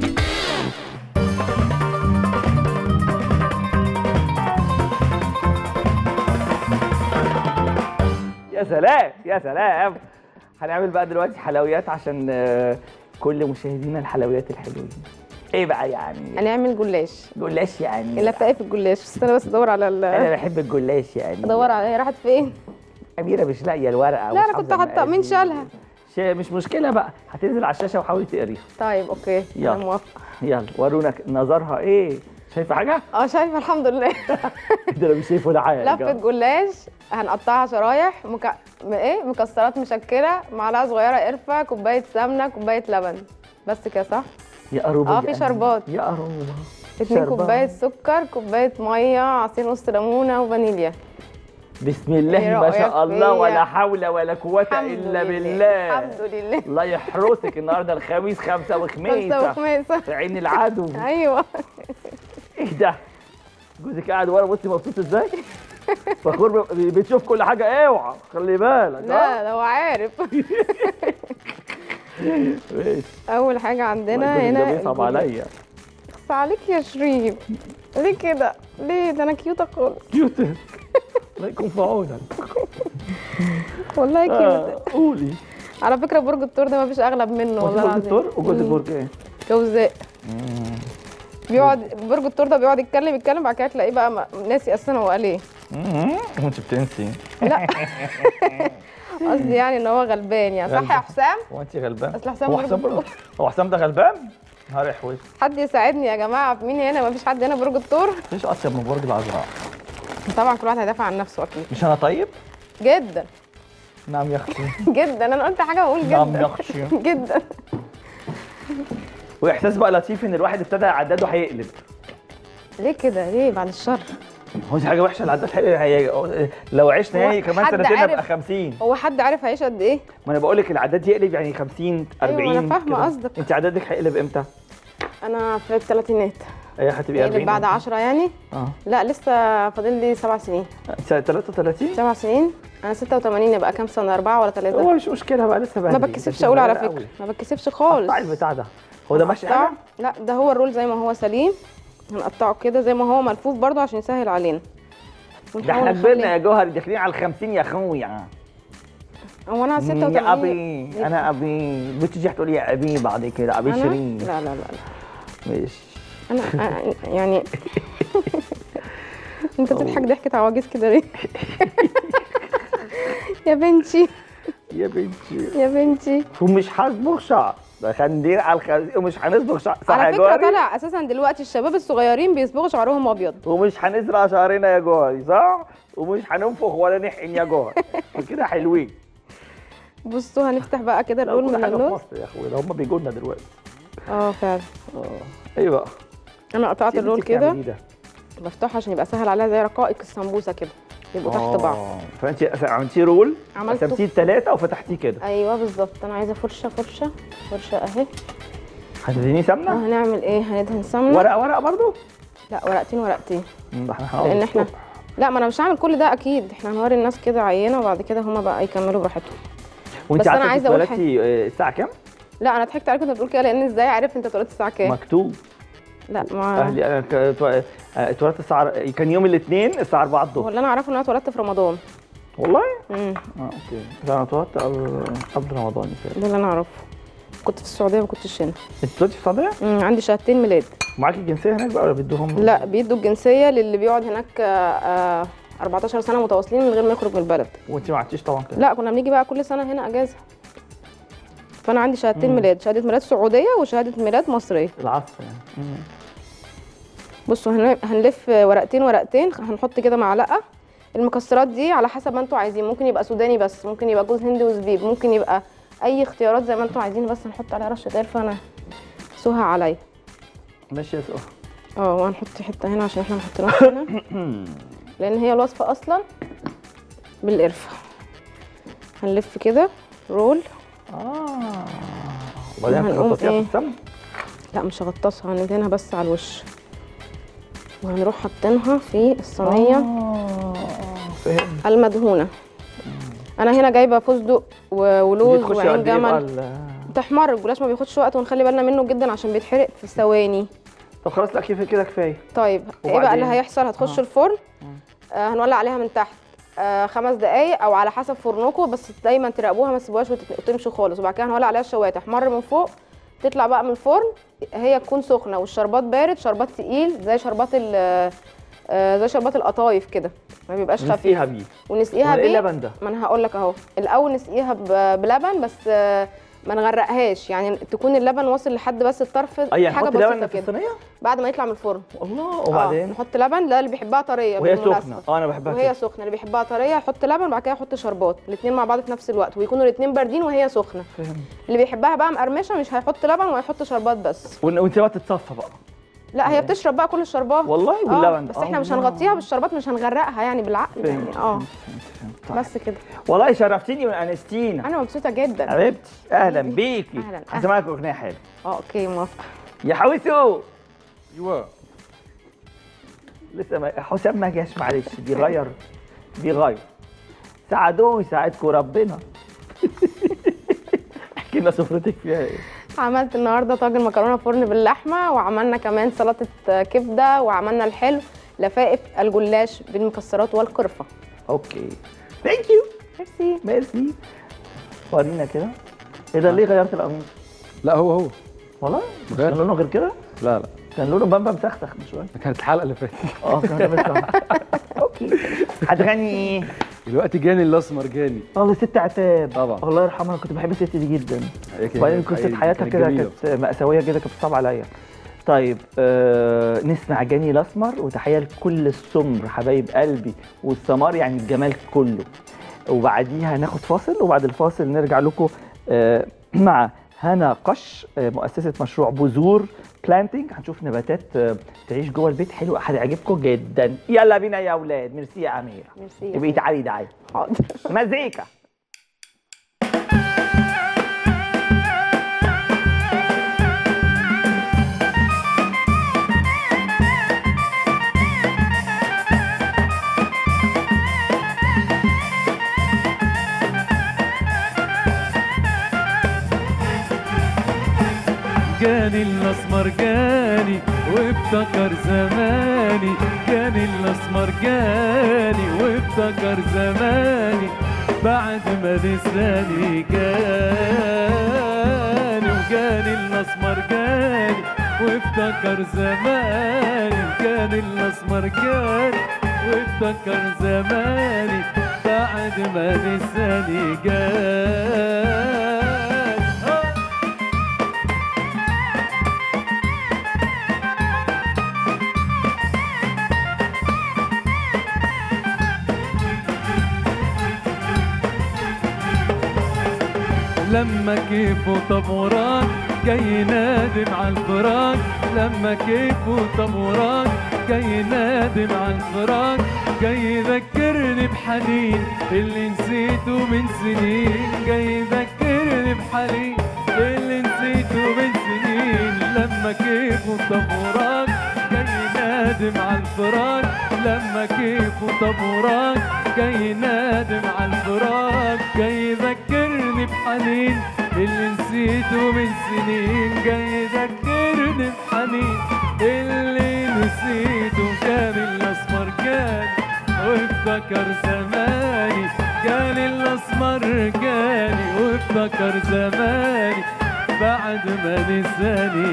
يا سلام يا سلام هنعمل بقى دلوقتي حلويات عشان آه، كل مشاهدينا الحلويات الحلوين ايه بقى يعني هنعمل جلاش جلاش يعني اللفه في الجلاش استنى بس ادور على انا ال بحب الجلاش يعني ادور على هي راحت فين اميره مش لاقيه الورقه لا ومش انا كنت حافظة حاطه مين المقادير. شالها ش- مش مشكله بقى هتنزل على الشاشه وحاولي تقريها طيب اوكي يلا. انا موافقه يلا ورونا ك- نظرها ايه شايفه حاجه اه شايفه الحمد لله ده انا مش شايف ولا حاجه لفه جلاش هنقطعها شرايح مك... م- ايه مكسرات مشكله معلقه صغيره قرفه كوبايه سمنه كوبايه لبن بس كده صح يا قروبه اه في شربات يا قروبه اتنين شربات. كوبايه سكر كوبايه ميه عصير نص ليمونه وفانيليا بسم الله إيه ما رأيك شاء الله فيا؟ ولا حول ولا قوة الحمد إلا لله. بالله الحمد لله الله يحرسك النهارده الخميس خمسة وخميسة خمسة وخميسة. في عين العدو ايوه ايه ده؟ جوزك قاعد ورا بصي مبسوط ازاي؟ فخور ب- بتشوف كل حاجة اوعى خلي بالك لا لو عارف ماشي اول حاجه عندنا الله يكون هنا ده بيصعب الجلاش. عليا بس عليك يا شريف ليه كده ليه ده انا كيوتة خالص كيوت الله يكون في عونك والله آه، كيوتة قولي على فكره برج الثور ده مفيش اغلب منه والله جوز العظيم الدكتور وجوز مم. برج ايه؟ جوزاء بيقعد برج الثور ده بيقعد يتكلم يتكلم بعد كده تلاقيه بقى م- ناسي اصلا هو قال ايه وانت بتنسي لا قصدي يعني ان هو غلبان يعني صح يا حسام هو انت غلبان؟ أصل حسام هو برج حسام الثور. هو حسام ده غلبان؟ نهار احوز حد يساعدني يا جماعه مين هنا مفيش حد هنا برج الثور مفيش اطيب من برج العذراء طبعا كل واحد هيدافع عن نفسه اكيد مش انا طيب؟ جدا نعم يا اختي جدا انا قلت حاجه واقول جدا نعم يا اختي جدا واحساس بقى لطيف ان الواحد ابتدى عداده هيقلب ليه كده ليه بعد الشر هو دي حاجه وحشه العداد هي... هي... لو عشنا هو يعني كمان حد سنتين عارف- ابقى 50 هو حد عارف هيعيش قد ايه ما انا بقول لك العداد يقلب يعني 50 40 أيوة، أنا فاهمة كده. قصدك. انت عدادك هيقلب امتى؟ انا في الثلاثينات هي هتبقى يعني 40 بعد 10 يعني اه لا لسه فاضل لي سبع سنين سنة 33 سبع سنين انا 86 يبقى كام سنه اربعه ولا ثلاثه هو مش مشكله بقى لسه بدري ما بتكسفش اقول على فكره ما بتكسفش خالص قطع البتاع ده هو ده ماشي هنقطعه. حاجه؟ لا ده هو الرول زي ما هو سليم هنقطعه كده زي ما هو ملفوف برضو عشان يسهل علينا ده ونحاول احنا نخلي- كبرنا يا جوهر داخلين على ال 50 يا اخويا هو انا 86 يا ابي انا ابي بتيجي هتقولي يا ابي بعد كده ابي أنا؟ شيرين لا لا لا لا ماشي انا أنا- يعني انت بتضحك ضحكه عواجيز كده ليه يا بنتي يا بنتي يا بنتي ومش هصبغ شعر ده خندير على الخزي ومش هنصبغ شعر صح يا على فكره جوهري؟ طالع اساسا دلوقتي الشباب الصغيرين بيصبغوا شعرهم ابيض ومش هنزرع شعرنا يا جوهري صح؟ ومش هننفخ ولا نحقن يا جوهر كده حلوين بصوا هنفتح بقى كده لو الرول كل من حاجه في النص مصر يا اخويا ده هم بيجوا لنا دلوقتي اه فعلا اه ايه بقى انا قطعت إيه اللي الرول انت كده بتعمليه ده؟ بفتحه عشان يبقى سهل عليها زي رقائق السمبوسه كده يبقوا تحت بعض آه، فانت عملتيه رول عملته. قسمتيه ثلاثه وفتحتيه كده ايوه بالظبط انا عايزه فرشه فرشه فرشه اهي هتديني سمنه؟ وهنعمل ايه هندهن سمنه ورقه ورقه برضو؟ لا ورقتين ورقتين مم، ده احنا هنقعد لان احنا الصبح. لا ما انا مش هعمل كل ده اكيد احنا هنوري الناس كده عينه وبعد كده هما بقى يكملوا براحتهم وانت بس أنا عارفه عايزة انت أقول اتولدتي آه، الساعه كام؟ لا انا ضحكت عليك وانت بتقول كده لان ازاي عارف انت اتولدت الساعه كام مكتوب لا ما اهلي انا ك- اتو- آه، اتولدت الساعه كان يوم الاثنين الساعه 4 الظهر هو اللي انا اعرفه ان انا اتولدت في رمضان والله؟ امم اه اوكي لا انا اتولدت قبل قبل رمضان ده اللي انا اعرفه كنت في السعوديه ما كنتش هنا انت اتولدتي في السعوديه؟ امم عندي شهادتين ميلاد معاكي الجنسيه هناك بقى ولا بيدوهم لا بيدوا الجنسيه للي بيقعد هناك آه، آه، 14 سنه متواصلين من غير ما يخرج من البلد وانت ما قعدتيش طبعا كده لا كنا بنيجي بقى كل سنه هنا اجازه فانا عندي شهادتين ميلاد شهاده ميلاد سعوديه وشهاده ميلاد مصريه العصر يعني مم. بصوا هن- هنلف ورقتين ورقتين هنحط كده معلقه المكسرات دي على حسب ما انتوا عايزين ممكن يبقى سوداني بس ممكن يبقى جوز هندي وزبيب ممكن يبقى اي اختيارات زي ما انتوا عايزين بس نحط عليها رشه قرفه انا سوها عليا ماشي يا سؤال اه وهنحط حته هنا عشان احنا ما حطيناش هنا لان هي الوصفه اصلا بالقرفه هنلف كده رول اه وبعدين وهنقوم هتغطسيها في إيه؟ السمن لا مش هغطسها هندهنها بس على الوش وهنروح حاطينها في الصينيه فهمت المدهونه انا هنا جايبه فستق و- ولوز بتخشي وعين قد ايه بقى جمل ال- تحمر الجلاش ما بياخدش وقت ونخلي بالنا منه جدا عشان بيتحرق في ثواني طب خلاص لا كيف كده كفايه طيب ايه بقى وبعدين؟ اللي هيحصل هتخش آه. الفرن آه هنولع عليها من تحت آه خمس دقايق او على حسب فرنكم بس دايما تراقبوها ما تسيبوهاش وتت- وتمشي خالص وبعد كده هنولع عليها الشوايه تحمر من فوق تطلع بقى من الفرن هي تكون سخنه والشربات بارد شربات تقيل زي شربات ال آه، زي شربات القطايف كده ما بيبقاش خفيف نسقيها بيه ونسقيها أمال إيه بيه اللبن ده؟ ما انا هقول لك اهو الاول نسقيها ب- بلبن بس آه، ما نغرقهاش يعني تكون اللبن واصل لحد بس الطرف اي حاجه نحط بسيطه لبن في كده الصينيه بعد ما يطلع من الفرن الله آه، وبعدين نحط لبن ده اللي بيحبها طريه وهي بالمناسبة. سخنه اه انا بحبها وهي كده سخنه اللي بيحبها طريه يحط لبن وبعد كده يحط شربات الاثنين مع بعض في نفس الوقت ويكونوا الاثنين باردين وهي سخنه فهمت اللي بيحبها بقى مقرمشه مش هيحط لبن وهيحط شربات بس وإن- وانت بقى تتصفى بقى لا هي بتشرب بقى كل الشربات والله آه، باللبن بس احنا مش الله. هنغطيها بالشربات مش هنغرقها يعني بالعقل يعني فهمت، اه فهمت، فهمت. بس كده والله شرفتيني وانستينا انا مبسوطه جدا حبيبتي اهلا بيكي أهلاً، هسمعك اغنيه حلوه اه اوكي موافقه يا حويسو ايوه لسه ما حسام ما جاش معلش بيغير بيغير ساعدوه يساعدكم ربنا احكي لنا سفرتك فيها ايه عملت النهارده طاجن مكرونه فرن باللحمه وعملنا كمان سلطه كبده وعملنا الحلو لفائف الجلاش بالمكسرات والقرفه اوكي ثانك يو ميرسي ميرسي ورينا كده ايه ده ليه غيرت القميص لا هو هو والله غير. كان لونه غير كده لا لا كان لونه بامبا مسخسخ من شويه كانت الحلقه اللي فاتت اه كان لابس اوكي هتغني ايه دلوقتي جاني الاسمر جاني الله ست عتاب طبعا. الله يرحمها انا كنت بحب الست دي جدا هي كده- وبعدين هي- قصه هي- حياتها كانت كده جميلة. كانت مأساوية كده كانت صعبة عليا طيب آه نسمع جاني الاسمر وتحية لكل السمر حبايب قلبي والسمار يعني الجمال كله وبعديها هناخد فاصل وبعد الفاصل نرجع لكم آه مع هنا قش آه مؤسسة مشروع بذور بلانتنج هنشوف نباتات آه تعيش جوه البيت حلوة هتعجبكم جدا يلا بينا يا اولاد ميرسي يا اميرة ميرسي تبقي تعالي دعاية حاضر مزيكا جاني الاسمر جاني وافتكر زماني جاني الاسمر جاني وافتكر زماني بعد ما لساني جاني وجاني الاسمر جاني وافتكر زماني جاني الاسمر جاني وافتكر زماني بعد ما لساني جاني لما كيفه طبوران جاي نادم على الفراق لما كيفه طبوران جاي نادم على الفراق جاي يذكرني بحنين اللي نسيته من سنين جاي يذكرني بحنين اللي نسيته من سنين لما كيفه طبوران جاي نادم نادم على الفراق لما كيف وطابوراك جاي نادم على الفراق جاي يذكرني بحنين اللي نسيته من سنين جاي يذكرني بحنين اللي نسيته كان الاسمر كان وافتكر زماني كان الاسمر جاني وافتكر زماني بعد ما نساني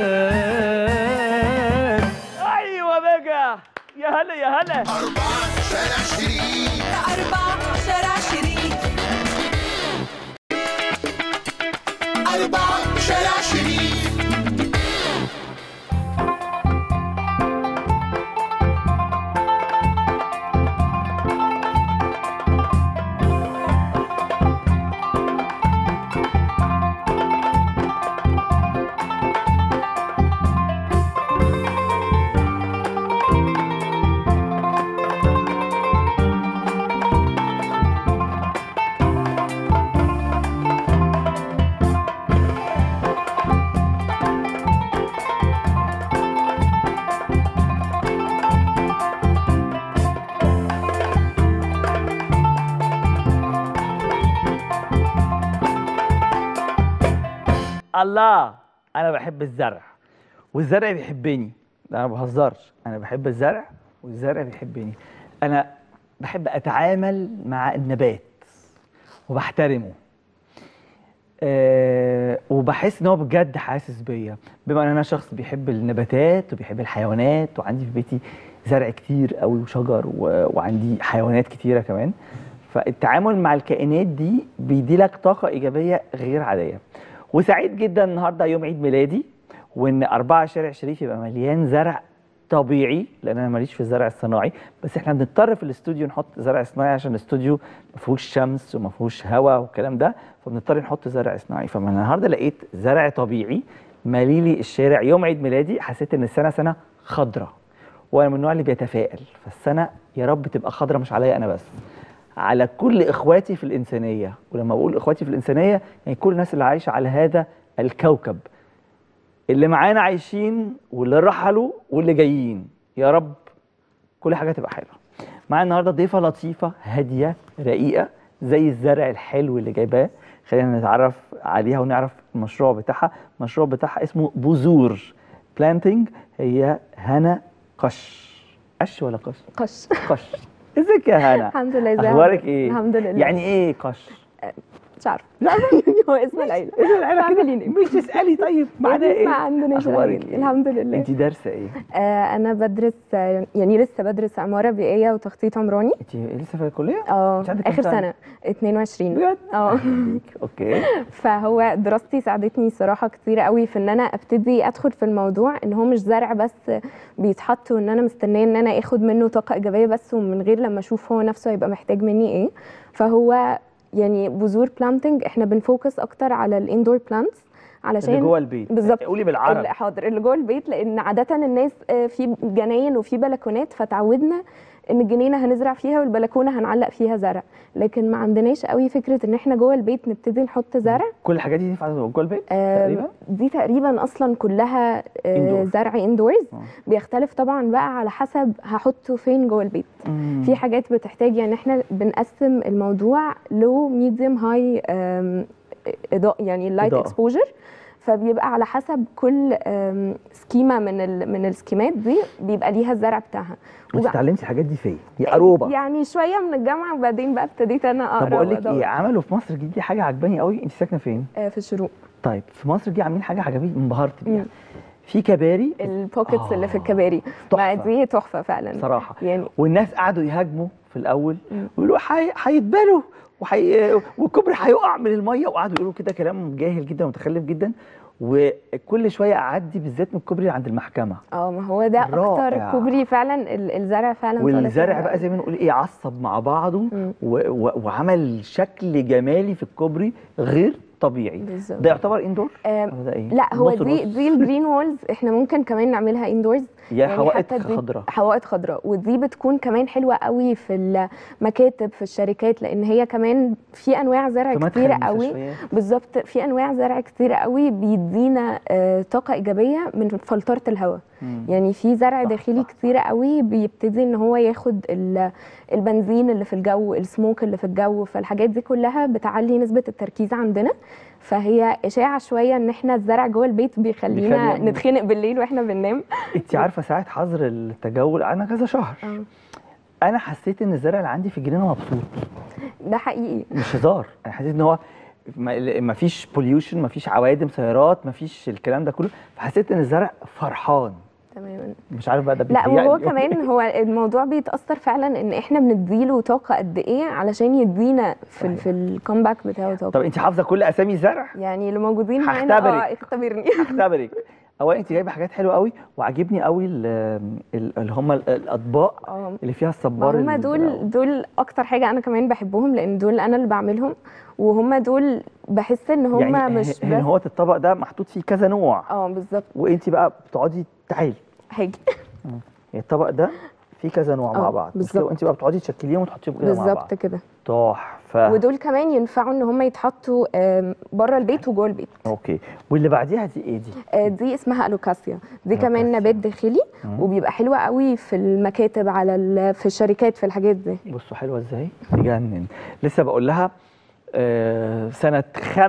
جاني ايوه بقى يا هلا يا هلا شارع شريف أربعة شارع شريف أربعة شارع شريف الله انا بحب الزرع والزرع بيحبني ده انا ما بهزرش انا بحب الزرع والزرع بيحبني انا بحب اتعامل مع النبات وبحترمه أه وبحس ان هو بجد حاسس بيا بما ان انا شخص بيحب النباتات وبيحب الحيوانات وعندي في بيتي زرع كتير قوي وشجر و... وعندي حيوانات كتيره كمان فالتعامل مع الكائنات دي بيديلك طاقه ايجابيه غير عاديه وسعيد جدا النهارده يوم عيد ميلادي وان أربعة شارع شريف يبقى مليان زرع طبيعي لان انا ماليش في الزرع الصناعي بس احنا بنضطر في الاستوديو نحط زرع صناعي عشان الاستوديو ما فيهوش شمس وما فيهوش هواء والكلام ده فبنضطر نحط زرع صناعي فما أنا النهارده لقيت زرع طبيعي ماليلي الشارع يوم عيد ميلادي حسيت ان السنه سنه خضراء وانا من النوع اللي بيتفائل فالسنه يا رب تبقى خضراء مش عليا انا بس على كل اخواتي في الانسانيه ولما بقول اخواتي في الانسانيه يعني كل الناس اللي عايشه على هذا الكوكب اللي معانا عايشين واللي رحلوا واللي جايين يا رب كل حاجه تبقى حلوه معايا النهارده ضيفه لطيفه هاديه رقيقه زي الزرع الحلو اللي جايباه خلينا نتعرف عليها ونعرف المشروع بتاعها المشروع بتاعها اسمه بذور بلانتنج هي هنا قش قش ولا قش قش قش ازيك يا هنا الحمد لله ازيك اخبارك ايه الحمد لله يعني ايه قش مش عارفه هو اسم العيله اسم العيله كده عاملين ايه مش تسالي طيب معناه ايه ما عندناش اخبارك العيلة. ايه الحمد لله انت دارسه ايه آه انا بدرس آه، يعني لسه بدرس عماره بيئيه وتخطيط عمراني انت لسه في الكليه اه انت عندك كام اخر سنة؟ سنه 22 بجد اه اوكي فهو دراستي ساعدتني صراحه كتير قوي في ان انا ابتدي ادخل في الموضوع ان هو مش زرع بس بيتحط وان انا مستنيه ان انا اخد منه طاقه ايجابيه بس ومن غير لما اشوف هو نفسه هيبقى محتاج مني ايه فهو يعني بذور بلانتنج احنا بنفوكس اكتر على الاندور بلانتس علشان اللي جوه البيت بالظبط قولي بالعربي اللي- حاضر اللي جوه البيت لان عاده الناس آه، في جناين وفي بلكونات فتعودنا ان الجنينه هنزرع فيها والبلكونه هنعلق فيها زرع لكن ما عندناش قوي فكره ان احنا جوه البيت نبتدي نحط زرع كل الحاجات دي ينفع جوه البيت آه، تقريبا دي تقريبا اصلا كلها آه، Indoor. زرع اندورز بيختلف طبعا بقى على حسب هحطه فين جوه البيت مم. في حاجات بتحتاج يعني احنا بنقسم الموضوع لو ميديوم هاي اضاءه يعني اللايت إضاءة. اكسبوجر فبيبقى على حسب كل آم، سكيمه من ال من السكيمات دي بيبقى ليها الزرع بتاعها انت وبقى- اتعلمتي الحاجات دي فين يا قروبه يعني شويه من الجامعه وبعدين بقى ابتديت انا اقرا طب بقول لك وأدور. ايه عملوا في مصر دي حاجه عجباني قوي انت ساكنه فين آه، في الشروق طيب في مصر دي عاملين حاجه عجباني انبهرت بيها في كباري البوكيتس اللي في الكباري ما دي تحفه فعلا صراحه يعني والناس قعدوا يهاجموا في الاول ويقولوا حي- هيتبالوا وحي... والكوبري هيقع من الميه وقعدوا يقولوا كده كلام جاهل جدا ومتخلف جدا وكل شويه اعدي بالذات من الكوبري عند المحكمه اه ما هو ده رائع. اكتر كوبري فعلا ال- الزرع فعلا طالع والزرع فيه. بقى زي ما نقول ايه عصب مع بعضه و... و... وعمل شكل جمالي في الكوبري غير طبيعي بالظبط. ده يعتبر اندور آم، ولا ده ايه لا هو نص دي نص؟ دي الجرين وولز احنا ممكن كمان نعملها اندورز يا حوائط خضراء. حوائط خضراء ودي بتكون كمان حلوه قوي في المكاتب في الشركات لان هي كمان في انواع زرع كمان كتيره تخلي قوي المستشفيات. بالظبط في انواع زرع كتيره قوي بيدينا آه، طاقه ايجابيه من فلتره الهواء مم. يعني في زرع داخلي كتير قوي بيبتدي ان هو ياخد ال- البنزين اللي في الجو السموك اللي في الجو فالحاجات دي كلها بتعلي نسبه التركيز عندنا فهي اشاعه شويه ان احنا الزرع جوه البيت بيخلينا بيخلي- نتخنق بالليل واحنا بننام انت عارفه ساعه حظر التجول انا كذا شهر انا حسيت ان الزرع اللي عندي في الجنينه مبسوط ده حقيقي مش هزار انا حسيت ان هو ما ما فيش بوليوشن ما فيش عوادم سيارات ما فيش الكلام ده كله فحسيت ان الزرع فرحان تماما مش عارف بقى ده لا بيتهيألي وهو ولا كمان إيه. هو الموضوع بيتاثر فعلا ان احنا بنديله طاقه قد ايه علشان يدينا في ال- في الكومباك بتاعه طاقه طب انت حافظه كل اسامي الزرع يعني اللي موجودين معانا هختبرك. اه اختبرني اختبرك اولا انت جايبه حاجات حلوه قوي وعاجبني قوي ال- ال- اللي هم ال- الاطباق اه اللي فيها ما الصبار هم ال- دول دول اكتر حاجه انا كمان بحبهم لان دول انا اللي بعملهم وهم دول بحس ان هم يعني مش هنا بس هو الطبق ده محطوط فيه كذا نوع اه بالظبط وانت بقى بتقعدي تعالي هاجي يعني الطبق ده فيه كذا نوع مع اه، بعض بالظبط. انت بقى بتقعدي تشكليهم وتحطيهم كده مع بعض بالظبط كده تحفه ودول كمان ينفعوا ان هم يتحطوا بره البيت وجوه البيت اوكي واللي بعديها دي ايه دي آه، دي اسمها الوكاسيا دي كمان نبات داخلي مم. وبيبقى حلوة قوي في المكاتب على ال- في الشركات في الحاجات دي بصوا حلوه ازاي تجنن لسه بقول لها آه سنه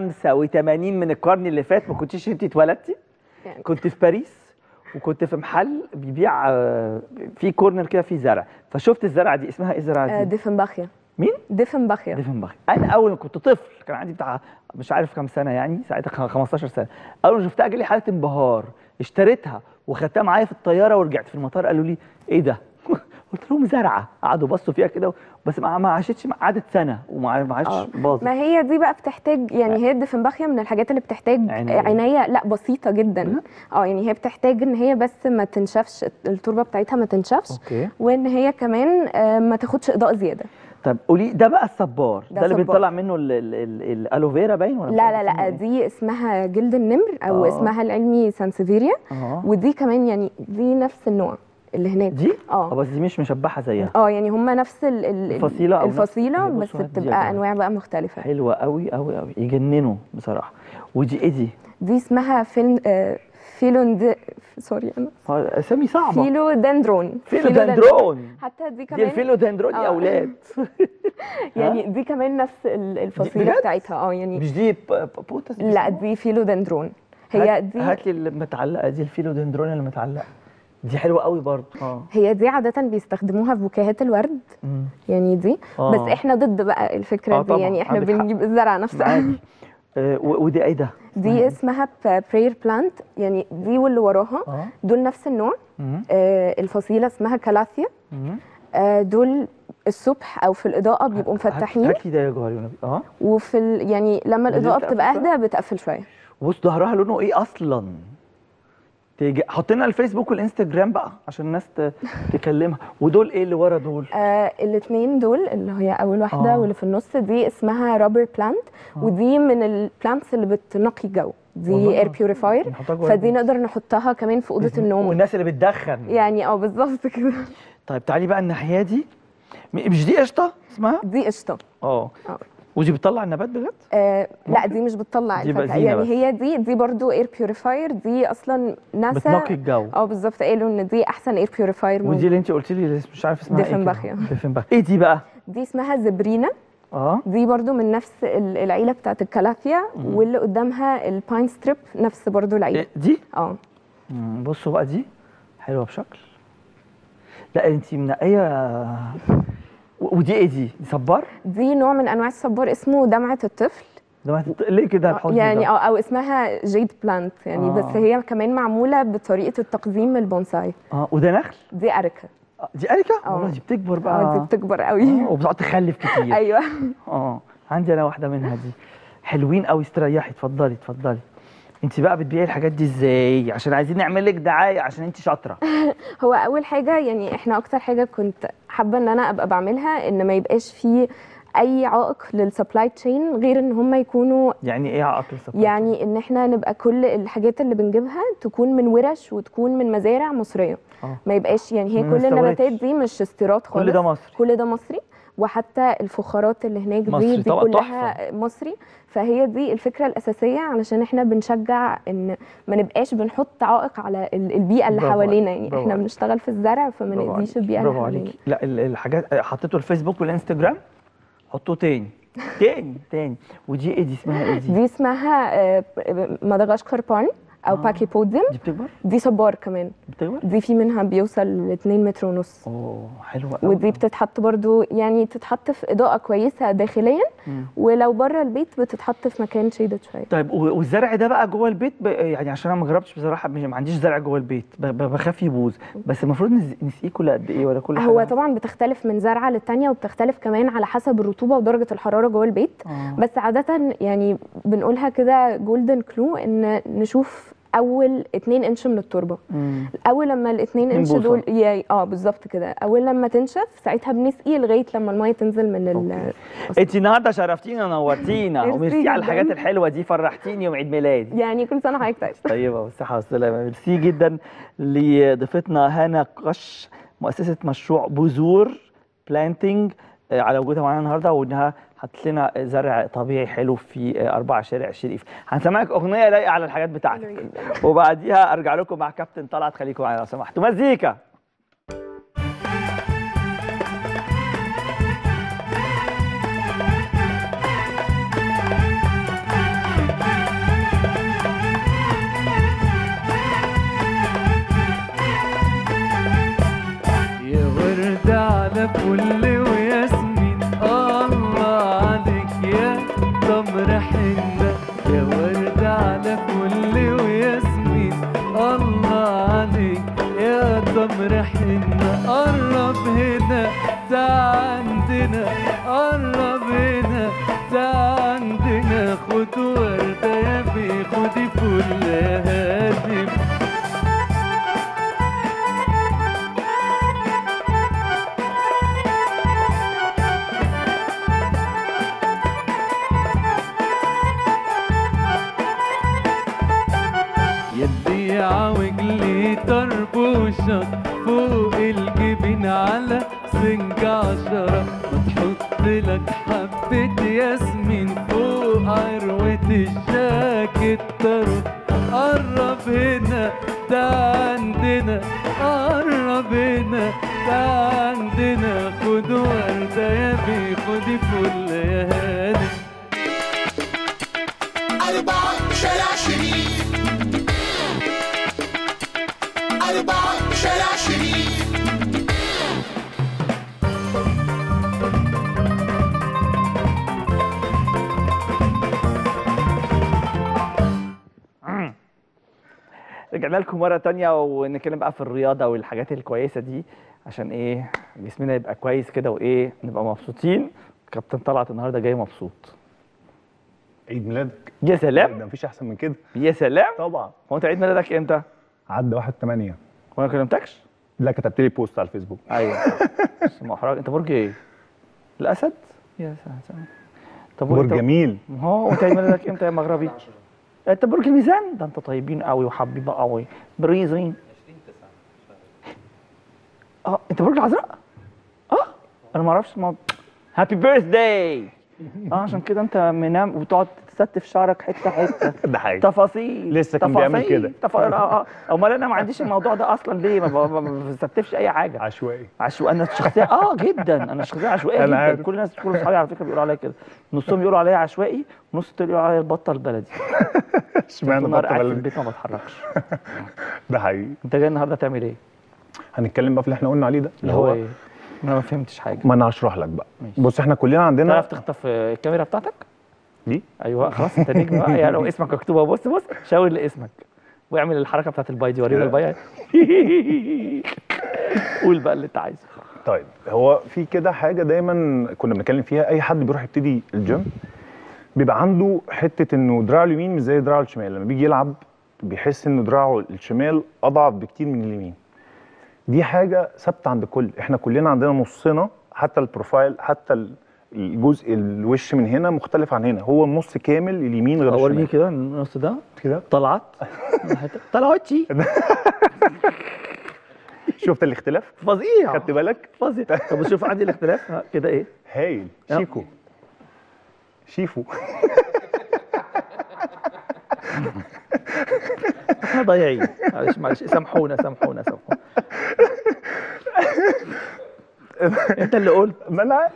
85 من القرن اللي فات ما كنتيش انت اتولدتي يعني. كنت في باريس وكنت في محل بيبيع آه في كورنر كده فيه زرع فشفت الزرعه دي اسمها ايه الزرعه آه، دي ديفنباخيا مين ديفنباخيا ديفنباخ انا اول ما كنت طفل كان عندي بتاع مش عارف كام سنه يعني ساعتها كان 15 سنه اول ما شفتها جالي حاله انبهار اشتريتها وخدتها معايا في الطياره ورجعت في المطار قالوا لي ايه ده قلت لهم زرعه قعدوا بصوا فيها كده بس ما ما عاشتش قعدت سنه وما ما عادش باظت ما هي دي بقى بتحتاج يعني هي الديفنباخيا من الحاجات اللي بتحتاج عناية. عناية لا بسيطة جدا اه يعني هي بتحتاج ان هي بس ما تنشفش التربة بتاعتها ما تنشفش اوكي وان هي كمان آه، ما تاخدش اضاءة زيادة طب قولي ده بقى الصبار ده, ده اللي صبار. بيطلع منه ال- ال- ال- الالوفيرا باين ولا مش لا عارف لا اسمه لا إيه؟ دي اسمها جلد النمر او آه. اسمها العلمي سانسيفيريا اه ودي كمان يعني دي نفس النوع اللي هناك دي اه بس دي مش مشبحه زيها اه يعني هم نفس ال ال الفصيلة أو نفس- الفصيلة هي بس بصوا هات دي يا بتبقى جماعة. انواع بقى مختلفة حلوه قوي قوي قوي يجننوا بصراحه ودي ايه دي دي اسمها فيل آه فيلوند سوري انا آه، اسامي صعبه فيلودندرون فيلودندرون حتى دي دي كمان الفيلودندرون يا آه. اولاد يعني دي كمان نفس ال- الفصيلة بجد؟ بتاعتها اه يعني مش دي ب- ب- بوتس لا دي فيلودندرون هي هات- دي هات لي اللي متعلقه دي الفيلودندرون اللي متعلقه دي حلوه قوي برضه اه هي دي عادة بيستخدموها في بوكيهات الورد مم. يعني دي آه. بس احنا ضد بقى الفكرة آه دي طبعاً، يعني احنا عندك حق. بنجيب الزرع نفسها عادي آه، و- ودي ايه ده؟ دي اسمها براير بلانت يعني دي واللي وراها اه دول نفس النوع مم. آه الفصيلة اسمها كالاثيا مم. آه دول الصبح او في الاضاءه بيبقوا هات- مفتحين هات لي ده يا جوهري والنبي. اه وفي ال... يعني لما دي الاضاءه بتقفل بتبقى شوية؟ اهدى بتقفل شويه بص ظهرها لونه ايه اصلا تيجي حط لنا الفيسبوك والانستجرام بقى عشان الناس ت- تكلمها ودول ايه اللي ورا دول آه الاثنين دول اللي هي اول واحده آه. واللي في النص دي اسمها رابر بلانت آه. ودي من البلانتس اللي بتنقي الجو دي والله. اير بيوريفاير نحطها جوه فدي البيت. نقدر نحطها كمان في اوضه النوم والناس اللي بتدخن يعني اه بالظبط كده طيب تعالي بقى الناحيه دي م- مش دي قشطه اسمها دي قشطه اه اه ودي بتطلع النبات بجد آه لا دي مش بتطلع دي بقى الفاكهه زينة يعني بس. هي دي دي برضو اير بيوريفاير دي اصلا ناسا بتنقي الجو اه بالظبط قالوا ان دي احسن اير بيوريفاير ودي اللي انت قلت لي اللي مش عارف اسمها ايه كده. ديفنباخيا. ديفنباخ ايه دي بقى دي اسمها زبرينا اه دي برضو من نفس ال- العيله بتاعت الكلاثيا مم. واللي قدامها الباين ستريب نفس برضو العيله إيه دي اه مم، بصوا بقى دي حلوه بشكل لا انت منقيه و- ودي ايه دي دي صبار دي نوع من انواع الصبار اسمه دمعه الطفل ده ما تت- ليه كده الحزن يعني ده؟ اه او اسمها جيد بلانت يعني آه. بس هي كمان معموله بطريقه التقزيم البونساي اه وده نخل دي اريكا آه، دي اريكا آه. والله دي بتكبر بقى اه دي بتكبر قوي آه، وبتقعد تخلف كتير ايوه اه عندي انا واحده منها دي حلوين قوي استريحي اتفضلي اتفضلي انت بقى بتبيعي الحاجات دي ازاي عشان عايزين نعمل لك دعايه عشان انت شاطره هو اول حاجه يعني احنا اكتر حاجه كنت حابه ان انا ابقى بعملها ان ما يبقاش فيه اي عائق للسبلاي تشين غير ان هم يكونوا يعني ايه عقل السبلاي يعني ان احنا نبقى كل الحاجات اللي بنجيبها تكون من ورش وتكون من مزارع مصريه آه. ما يبقاش يعني هي ما كل نستوردش. النباتات دي مش استيراد خالص كل ده مصري كل ده مصري وحتى الفخارات اللي هناك مصري دي دي طبعا كلها مصري فهي دي الفكره الاساسيه علشان احنا بنشجع ان ما نبقاش بنحط عائق على ال- البيئه اللي برافو حوالينا عليك، يعني برافو احنا عليك. بنشتغل في الزرع فما برافو نأذيش عليك، البيئه اللي برافو حوالينا عليك لا ال- الحاجات حطيته الفيسبوك والانستجرام حطوه تاني تاني تاني ودي ايه دي اسمها ايه دي؟ دي اسمها آه، مدغشقر بارن او آه. باكي بوديوم دي بتكبر؟ دي صبار كمان بتكبر؟ دي في منها بيوصل ل 2 متر ونص اوه حلوه قوي ودي بتتحط برضو يعني تتحط في اضاءه كويسه داخليا مم. ولو بره البيت بتتحط في مكان شيدد شويه طيب و- والزرع ده بقى جوه البيت ب... يعني عشان انا ما جربتش بصراحه مش- ما عنديش زرع جوه البيت ب... ب- بخاف يبوظ بس المفروض نز- نسقيه كل قد ايه ولا كل هو حاجة؟ طبعا بتختلف من زرعه للتانيه وبتختلف كمان على حسب الرطوبه ودرجه الحراره جوه البيت آه. بس عاده يعني بنقولها كده جولدن كلو ان نشوف اول 2 انش من التربه مم. اول لما ال 2 انش بوصة. دول ي- اه بالظبط كده اول لما تنشف ساعتها بنسقي لغايه لما الميه تنزل من ال انت النهارده شرفتينا ونورتينا ميرسي وميرسي على جداً. الحاجات الحلوه دي فرحتيني يوم عيد ميلادي يعني كل سنه وحضرتك طيب طيبه والصحه والسلامه ميرسي جدا لضيفتنا هنا قش مؤسسه مشروع بذور بلانتنج على وجودها معانا النهارده وانها حطت لنا زرع طبيعي حلو في آه، اربع شارع الشريف هنسمعك اغنيه لايقه على الحاجات بتاعتك وبعديها ارجع لكم مع كابتن طلعت خليكم معانا لو سمحتوا مزيكا يا ورد على فل وياسمين الله عليك يا تمر حنة يا ورد على فل وياسمين الله عليك يا تمر حنة قرب هنا تعال عندنا قرب هنا تعال عندنا خد وردة يا بيه خدي فل يا هادم يدي عوج لي طربوشك فوق الجبين على سنج عشرة وتحط لك حبة ياسمين فوق عروة الجاكيت طرف قرب هنا ده عندنا قرب هنا ده عندنا خد وردة يا بيه خدي فل يا هادي أربعة شارع شريف أربعة شارع شريف رجعنا لكم مرة تانية ونتكلم بقى في الرياضة والحاجات الكويسة دي عشان ايه جسمنا يبقى كويس كده وايه نبقى مبسوطين كابتن طلعت النهارده جاي مبسوط عيد ميلادك يا سلام ده مفيش احسن من كده يا سلام طبعا هو انت عيد ميلادك امتى؟ عدى 1 8 وانا ما كلمتكش؟ لا كتبت لي بوست على الفيسبوك ايوه بس محرج انت برج ايه؟ الاسد؟ يا سلام طب برج وانت- جميل ما هو انت عيد ميلادك امتى يا مغربي؟ انت برج الميزان ده انت طيبين قوي وحبيبه قوي بريزين اه انت برج العذراء؟ اه انا ما اعرفش ما هابي بيرث داي اه عشان كده انت منام وتقعد تستف شعرك حته حته ده حقيقي تفاصيل لسه كان بيعمل تفاصيل، كده. تف... اه اه امال انا ما عنديش الموضوع ده اصلا ليه ما ب- ما ما بستفتش اي حاجه عشوائي عشوائي انا شخصيه اه جدا انا شخصيه عشوائيه أنا جدا عارف. كل الناس كل اصحابي على فكره بيقولوا عليا كده نصهم يقولوا عليا عشوائي ونص التاني يقولوا عليا البطه البلدي اشمعنى طول النهار بطل قاعد في بلدي؟ البيت ما بتحركش ده حقيقي انت جاي النهارده تعمل ايه؟ هنتكلم بقى في اللي احنا قلنا عليه ده اللي هو ايه؟ انا ما فهمتش حاجه ما انا هشرح لك بقى ماشي. بص احنا كلنا عندنا تعرف تخطف الكاميرا بتاعتك؟ دي ايوه خلاص انت نجم بقى يعني لو اسمك مكتوب أهو، بص بص شاور لاسمك واعمل الحركه بتاعت الباي دي ورينا الباي قول بقى اللي انت عايزه طيب هو في كده حاجه دايما كنا بنتكلم فيها اي حد بيروح يبتدي الجيم بيبقى عنده حته انه دراعه اليمين مش زي دراعه الشمال لما بيجي يلعب بيحس ان دراعه الشمال اضعف بكتير من اليمين دي حاجه ثابته عند الكل احنا كلنا عندنا نصنا حتى البروفايل حتى ال- الجزء الوش من هنا مختلف عن هنا هو النص كامل اليمين غير وريني الشمال كده النص ده كده طلعت طلعتي شفت الاختلاف فظيع خدت بالك فظيع طب شوف عندي الاختلاف ها، كده ايه هايل شيكو شيفو احنا ضايعين معلش معلش سامحونا سامحونا سامحونا انت اللي قلت ما انا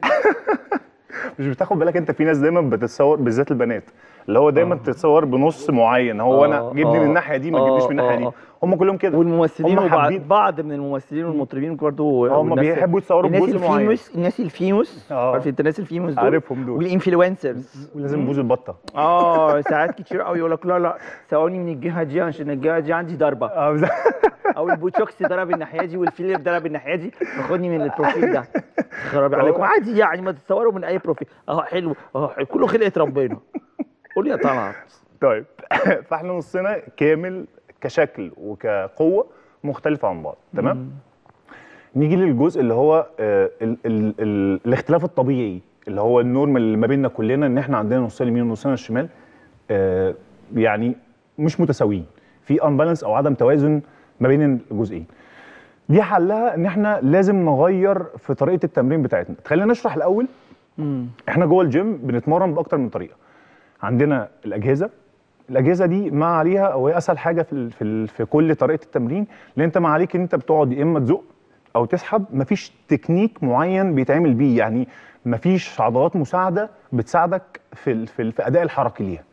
مش بتاخد بالك انت في ناس دايما بتتصور بالذات البنات اللي هو دايما تتصور بنص معين هو انا آه، جبني من آه، الناحيه دي ما آه، تجيبنيش من الناحيه آه، دي آه. هم كلهم كده والممثلين هم وبعض حابين بعض من الممثلين والمطربين برضو هم والناس- بيحبوا يتصوروا الناس بجزء معين. الفيموس الناس الفيموس عارف انت الناس الفيموس دول عارفهم دول. والانفلونسرز ولازم بوز البطه اه ساعات كتير قوي يقول لك لا لا ثواني من الجهه دي عشان الجهه دي عندي ضربه او البوتوكس ضرب الناحيه دي والفيلر ضرب الناحيه دي فخدني من البروفيل ده خراب عليكم عادي يعني ما تتصوروا من اي بروفيل اهو حلو اهو حلو. كله خلقه ربنا قول يا طلعت طيب فاحنا نصنا كامل كشكل وكقوه مختلفه عن بعض تمام نيجي للجزء اللي هو آه، ال ال ال الاختلاف الطبيعي اللي هو النورمال اللي ما بيننا كلنا ان احنا عندنا نصنا اليمين ونصنا الشمال آه، يعني مش متساويين في انبالانس او عدم توازن ما بين الجزئين دي حلها ان احنا لازم نغير في طريقه التمرين بتاعتنا خلينا نشرح الاول احنا جوه الجيم بنتمرن باكتر من طريقه عندنا الاجهزه الاجهزه دي ما عليها او هي اسهل حاجه في ال في, ال في كل طريقه التمرين لان انت ما عليك ان انت بتقعد يا اما تزق او تسحب مفيش تكنيك معين بيتعمل بيه يعني مفيش عضلات مساعده بتساعدك في ال في, ال في اداء الحركي ليها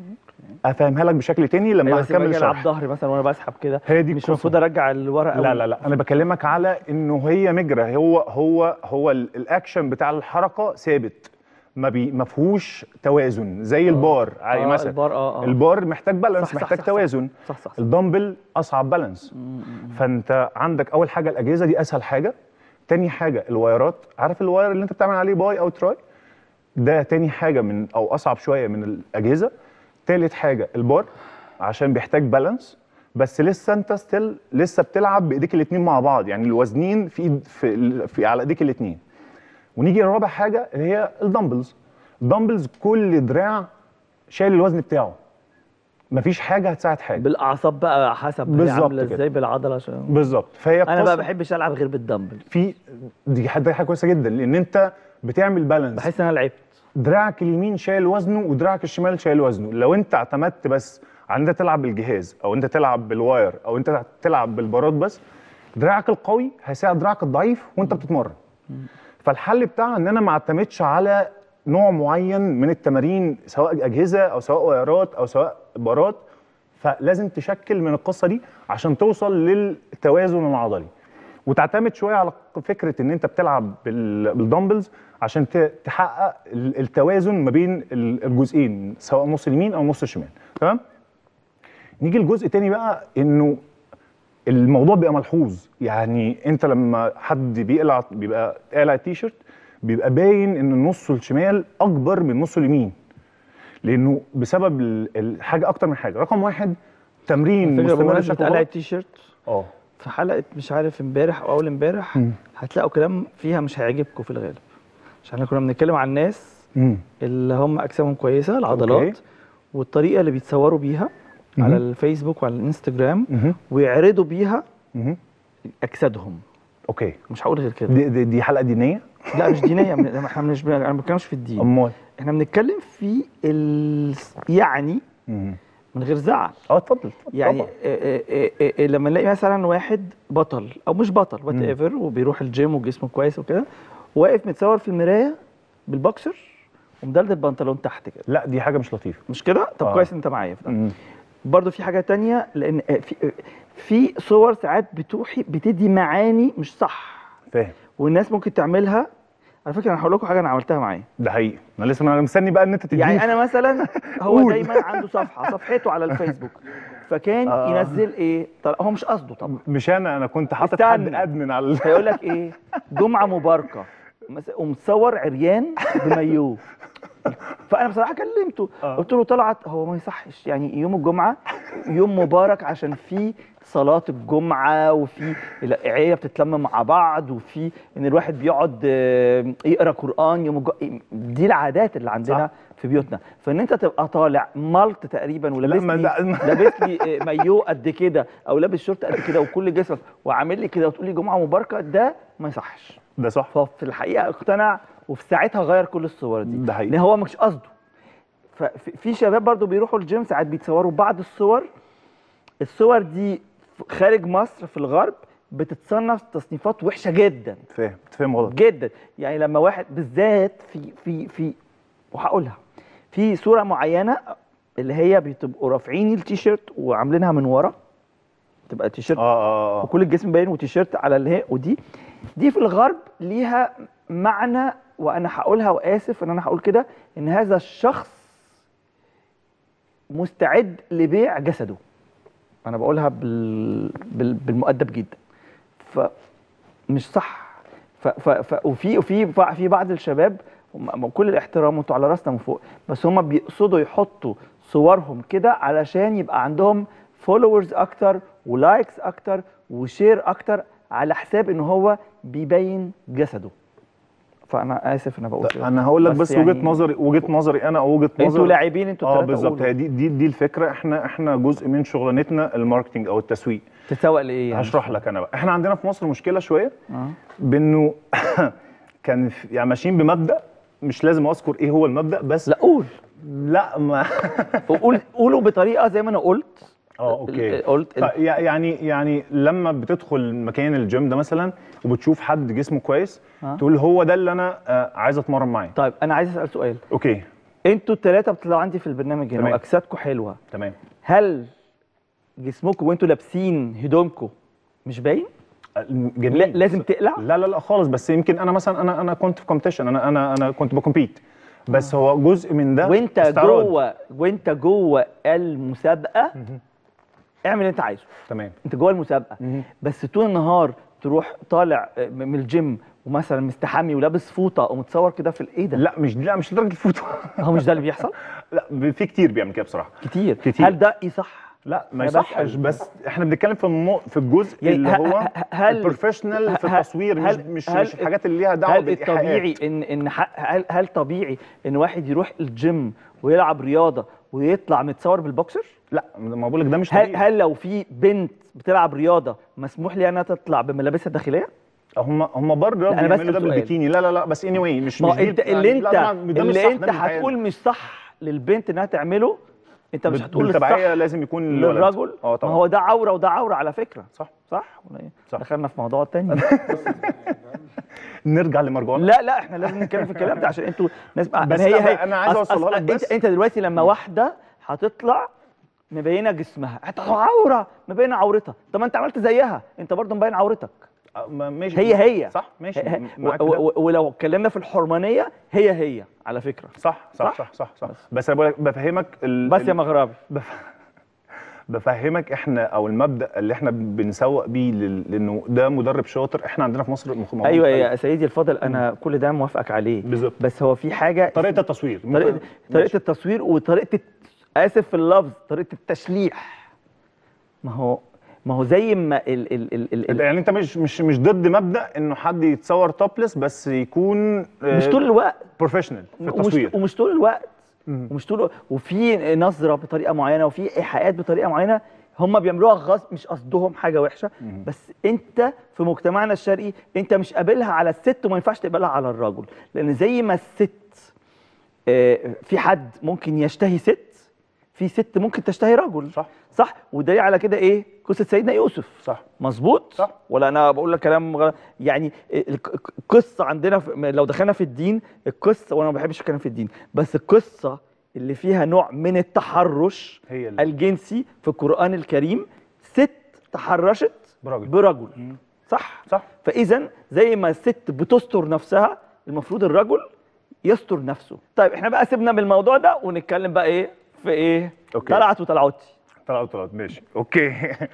افهمها لك بشكل تاني لما أيوة، بس لما هكمل أجي العب شرح ظهري مثلا وانا بسحب كده هي دي مش المفروض ارجع الورقه لا لا لا انا بكلمك على انه هي مجرى هو هو هو ال- الاكشن بتاع الحركه ثابت ما بي ما فيهوش توازن زي البار عادي آه، مثلا البار، آه، آه. البار محتاج بالانس صح، صح، محتاج صح، توازن صح صح, صح. الدمبل اصعب بالانس فانت عندك اول حاجه الاجهزه دي اسهل حاجه تاني حاجه الوايرات عارف الواير اللي انت بتعمل عليه باي او تراي ده تاني حاجه من او اصعب شويه من الاجهزه تالت حاجه البار عشان بيحتاج بالانس بس لسه انت ستيل لسه بتلعب بايديك الاثنين مع بعض يعني الوزنين في ايد في, في على ايديك الاثنين ونيجي لرابع حاجه اللي هي الدمبلز الدمبلز كل دراع شايل الوزن بتاعه مفيش حاجه هتساعد حاجه بالاعصاب بقى حسب هي بالظبط عامله كده. ازاي بالعضله عشان بالظبط فهي انا قصة- بقى بحبش العب غير بالدمبل في دي حاجه دي حاجه كويسه جدا لان انت بتعمل بالانس بحس ان انا لعبت دراعك اليمين شايل وزنه ودراعك الشمال شايل وزنه لو انت اعتمدت بس على ان انت تلعب بالجهاز او انت تلعب بالواير او انت تلعب بالبارات بس دراعك القوي هيساعد دراعك الضعيف وانت بتتمرن فالحل بتاعها ان انا ما اعتمدش على نوع معين من التمارين سواء اجهزه او سواء وايرات او سواء بارات فلازم تشكل من القصه دي عشان توصل للتوازن العضلي وتعتمد شويه على فكره ان انت بتلعب بال- بالدمبلز عشان ت- تحقق ال- التوازن ما بين ال- الجزئين سواء نص اليمين او نص الشمال تمام نيجي لجزء تاني بقى انه الموضوع بيبقى ملحوظ يعني انت لما حد بيقلع بيبقى قالع التيشيرت بيبقى باين ان النص الشمال اكبر من النص اليمين لانه بسبب ال- الحاجه اكتر من حاجه رقم واحد تمرين فكرة مستمر بمناسبة بشكل قلع غلط. التيشيرت اه في حلقة مش عارف امبارح او اول امبارح مم. هتلاقوا كلام فيها مش هيعجبكم في الغالب عشان احنا كنا بنتكلم عن الناس مم. اللي هم اجسامهم كويسة العضلات أوكي. والطريقة اللي بيتصوروا بيها مهم. على الفيسبوك وعلى الانستجرام مهم. ويعرضوا بيها مهم. اجسادهم اوكي مش هقول غير كده دي, دي, دي حلقه دينيه لا مش دينية من- احنا مش بن- انا ما بتكلمش في الدين امال احنا بنتكلم في ال... يعني مم. من غير زعل اه اتفضل اتفضل يعني طبعاً. آه، آه، آه، آه، لما نلاقي مثلا واحد بطل او مش بطل وات مم. ايفر وبيروح الجيم وجسمه كويس وكده واقف متصور في المرايه بالبوكسر ومدلدل بنطلون تحت كده لا دي حاجه مش لطيفه مش كده طب آه. كويس انت معايا في ده مم. برضه في حاجه تانية لان آه، في آه، في صور ساعات بتوحي بتدي معاني مش صح فاهم والناس ممكن تعملها على فكره انا هقول لكم حاجه انا عملتها معايا ده حقيقي انا لسه انا مستني بقى ان انت تديني يعني انا مثلا هو قول. دايما عنده صفحه صفحته على الفيسبوك فكان آه. ينزل ايه طل- هو مش قصده طبعا مش انا انا كنت حاطط حد استنى. ادمن على ال- فيقول لك ايه جمعه مباركه مثلا ومتصور عريان بمايوه فانا بصراحه كلمته قلت له طلعت هو ما يصحش يعني يوم الجمعه يوم مبارك عشان فيه صلاه الجمعه وفي العيله بتتلم مع بعض وفي ان الواحد بيقعد آه، يقرا قران يوم الجمعه دي العادات اللي عندنا في بيوتنا فان انت تبقى طالع ملط تقريبا ولابس ما لي ده- لابس لي آه، مايو قد كده او لابس شورت قد كده وكل جسمك وعامل لي كده وتقول لي جمعه مباركه ده ما يصحش ده صح ففي الحقيقه اقتنع وفي ساعتها غير كل الصور دي ده حقيقي لان هو مش قصده ففي في شباب برضو بيروحوا الجيم ساعات بيتصوروا بعض الصور الصور دي ف- خارج مصر في الغرب بتتصنف تصنيفات وحشه جدا فاهم فاهم غلط جدا يعني لما واحد بالذات في في في وهقولها في صوره معينه اللي هي بتبقوا رافعين التيشيرت وعاملينها من ورا تبقى تيشيرت اه اه وكل الجسم باين وتيشيرت على اللي هي ودي دي في الغرب ليها معنى وانا هقولها واسف ان انا هقول كده ان هذا الشخص مستعد لبيع جسده انا بقولها بال... بال... بالمؤدب جدا فمش صح ف... ف... ف... وفي وفي في بعض الشباب هم- كل الاحترام وانتوا على راسنا من فوق بس هم بيقصدوا يحطوا صورهم كده علشان يبقى عندهم فولورز اكتر ولايكس اكتر وشير اكتر على حساب ان هو بيبين جسده فانا اسف ان بقول كده انا هقول لك بس, وجهه يعني نظري وجهه نظري انا او وجهه نظري انتوا لاعبين انتوا اه التلاتة بالظبط قولوا. هي دي دي دي الفكره احنا احنا جزء من شغلانتنا الماركتنج او التسويق تسوق لايه يعني؟ هشرح لك انا بقى احنا عندنا في مصر مشكله شويه اه بانه كان في- يعني ماشيين بمبدا مش لازم اذكر ايه هو المبدا بس لا قول لا ما قول قولوا بطريقه زي ما انا قلت اه اوكي قلت طيب يع- يعني يعني لما بتدخل مكان الجيم ده مثلا وبتشوف حد جسمه كويس آه. تقول هو ده اللي انا آه، عايز اتمرن معاه طيب انا عايز اسال سؤال اوكي انتوا الثلاثه بتطلعوا عندي في البرنامج هنا تمام. واجسادكم حلوه تمام هل جسمكم وانتوا لابسين هدومكم مش باين؟ جميل لا لازم تقلع؟ لا لا لا خالص بس يمكن انا مثلا انا انا كنت في كومبيتيشن انا انا انا كنت بكومبيت بس هو جزء من ده وانت استعراض. جوه وانت جوه المسابقه اعمل اللي انت عايزه تمام انت جوه المسابقه بس طول النهار تروح طالع آه، من الجيم ومثلا مستحمي ولابس فوطه ومتصور كده في الايه ده لا مش لا مش لدرجه الفوطه هو مش ده اللي بيحصل لا في كتير بيعمل كده بصراحه كتير كتير هل ده يصح لا ما أنا يصحش بسأل. بس احنا بنتكلم في المو... في الجزء يعني اللي ه- هو ه- هل- البروفيشنال في هل- التصوير مش هل- مش, هل- مش الحاجات اللي ليها دعوه هل بالايحاءات الطبيعي ان ان ح- هل هل طبيعي ان واحد يروح الجيم ويلعب رياضه ويطلع متصور بالبوكسر؟ لا ما بقول لك ده مش هل طبيعي هل لو في بنت بتلعب رياضه مسموح لي انها تطلع بملابسها الداخليه؟ هم هم بره لا، أنا بيعملوا بسأل ده سؤال. بالبيكيني لا لا لا بس اني anyway مش ما هو مش دي- انت اللي انت لا طبعاً ده مش صح، اللي ده انت مش الحقيقة. هتقول مش صح للبنت انها تعمله انت مش بال- هتقول بالتبعية الصح لازم يكون للولد. للرجل اه ما طبعا هو ده عوره وده عوره على فكره صح صح ولا ايه؟ صح. دخلنا في موضوع تاني نرجع لمرجوعنا لا لا احنا لازم نتكلم في الكلام ده عشان انتوا ناس بس هي أنا- هي أنا عايز أص- أوصلها أص- لك بس. انت انت دلوقتي لما واحده هتطلع مبينه جسمها هتبقى عوره مبينه عورتها طب ما انت عملت زيها انت برضه مبين عورتك آه، ما- ماشي هي هي صح ماشي هي- م- و- معاك في ده. و- ولو اتكلمنا في الحرمانيه هي هي على فكره صح صح صح صح صح بس انا بقول لك بفهمك ال... بس يا ال- مغربي بف... بفهمك احنا او المبدا اللي احنا بنسوق بيه لل... لانه ده مدرب شاطر احنا عندنا في مصر مخ- موضوع ايوه مختلف. يا سيدي الفاضل انا كل ده موافقك عليه بالظبط بس هو في حاجه طريقه التصوير طريقه ممكن- طريقه التصوير وطريقه الت- اسف في اللفظ طريقه التشليح ما هو ما هو زي ما ال ال ال ال ال يعني انت مش مش مش ضد مبدا انه حد يتصور توبلس بس يكون مش طول الوقت بروفيشنال في ومش, التصوير ومش طول الوقت ومش طول وفي نظره بطريقه معينه وفي ايحاءات بطريقه معينه هم بيعملوها غصب مش قصدهم حاجه وحشه بس انت في مجتمعنا الشرقي انت مش قابلها على الست وما ينفعش تقبلها على الرجل لان زي ما الست آه، في حد ممكن يشتهي ست في ست ممكن تشتهي رجل صح صح ودليل على كده ايه قصه سيدنا يوسف صح مظبوط صح ولا انا بقول لك كلام غلط يعني الق- القصه عندنا في لو دخلنا في الدين القصه وانا ما بحبش الكلام في الدين بس القصه اللي فيها نوع من التحرش هي اللي- الجنسي في القران الكريم ست تحرشت برجل برجل صح صح فاذا زي ما الست بتستر نفسها المفروض الرجل يستر نفسه طيب احنا بقى سيبنا من الموضوع ده ونتكلم بقى ايه في ايه أوكي. طلعت وطلعتي طلعت طلعت ماشي اوكي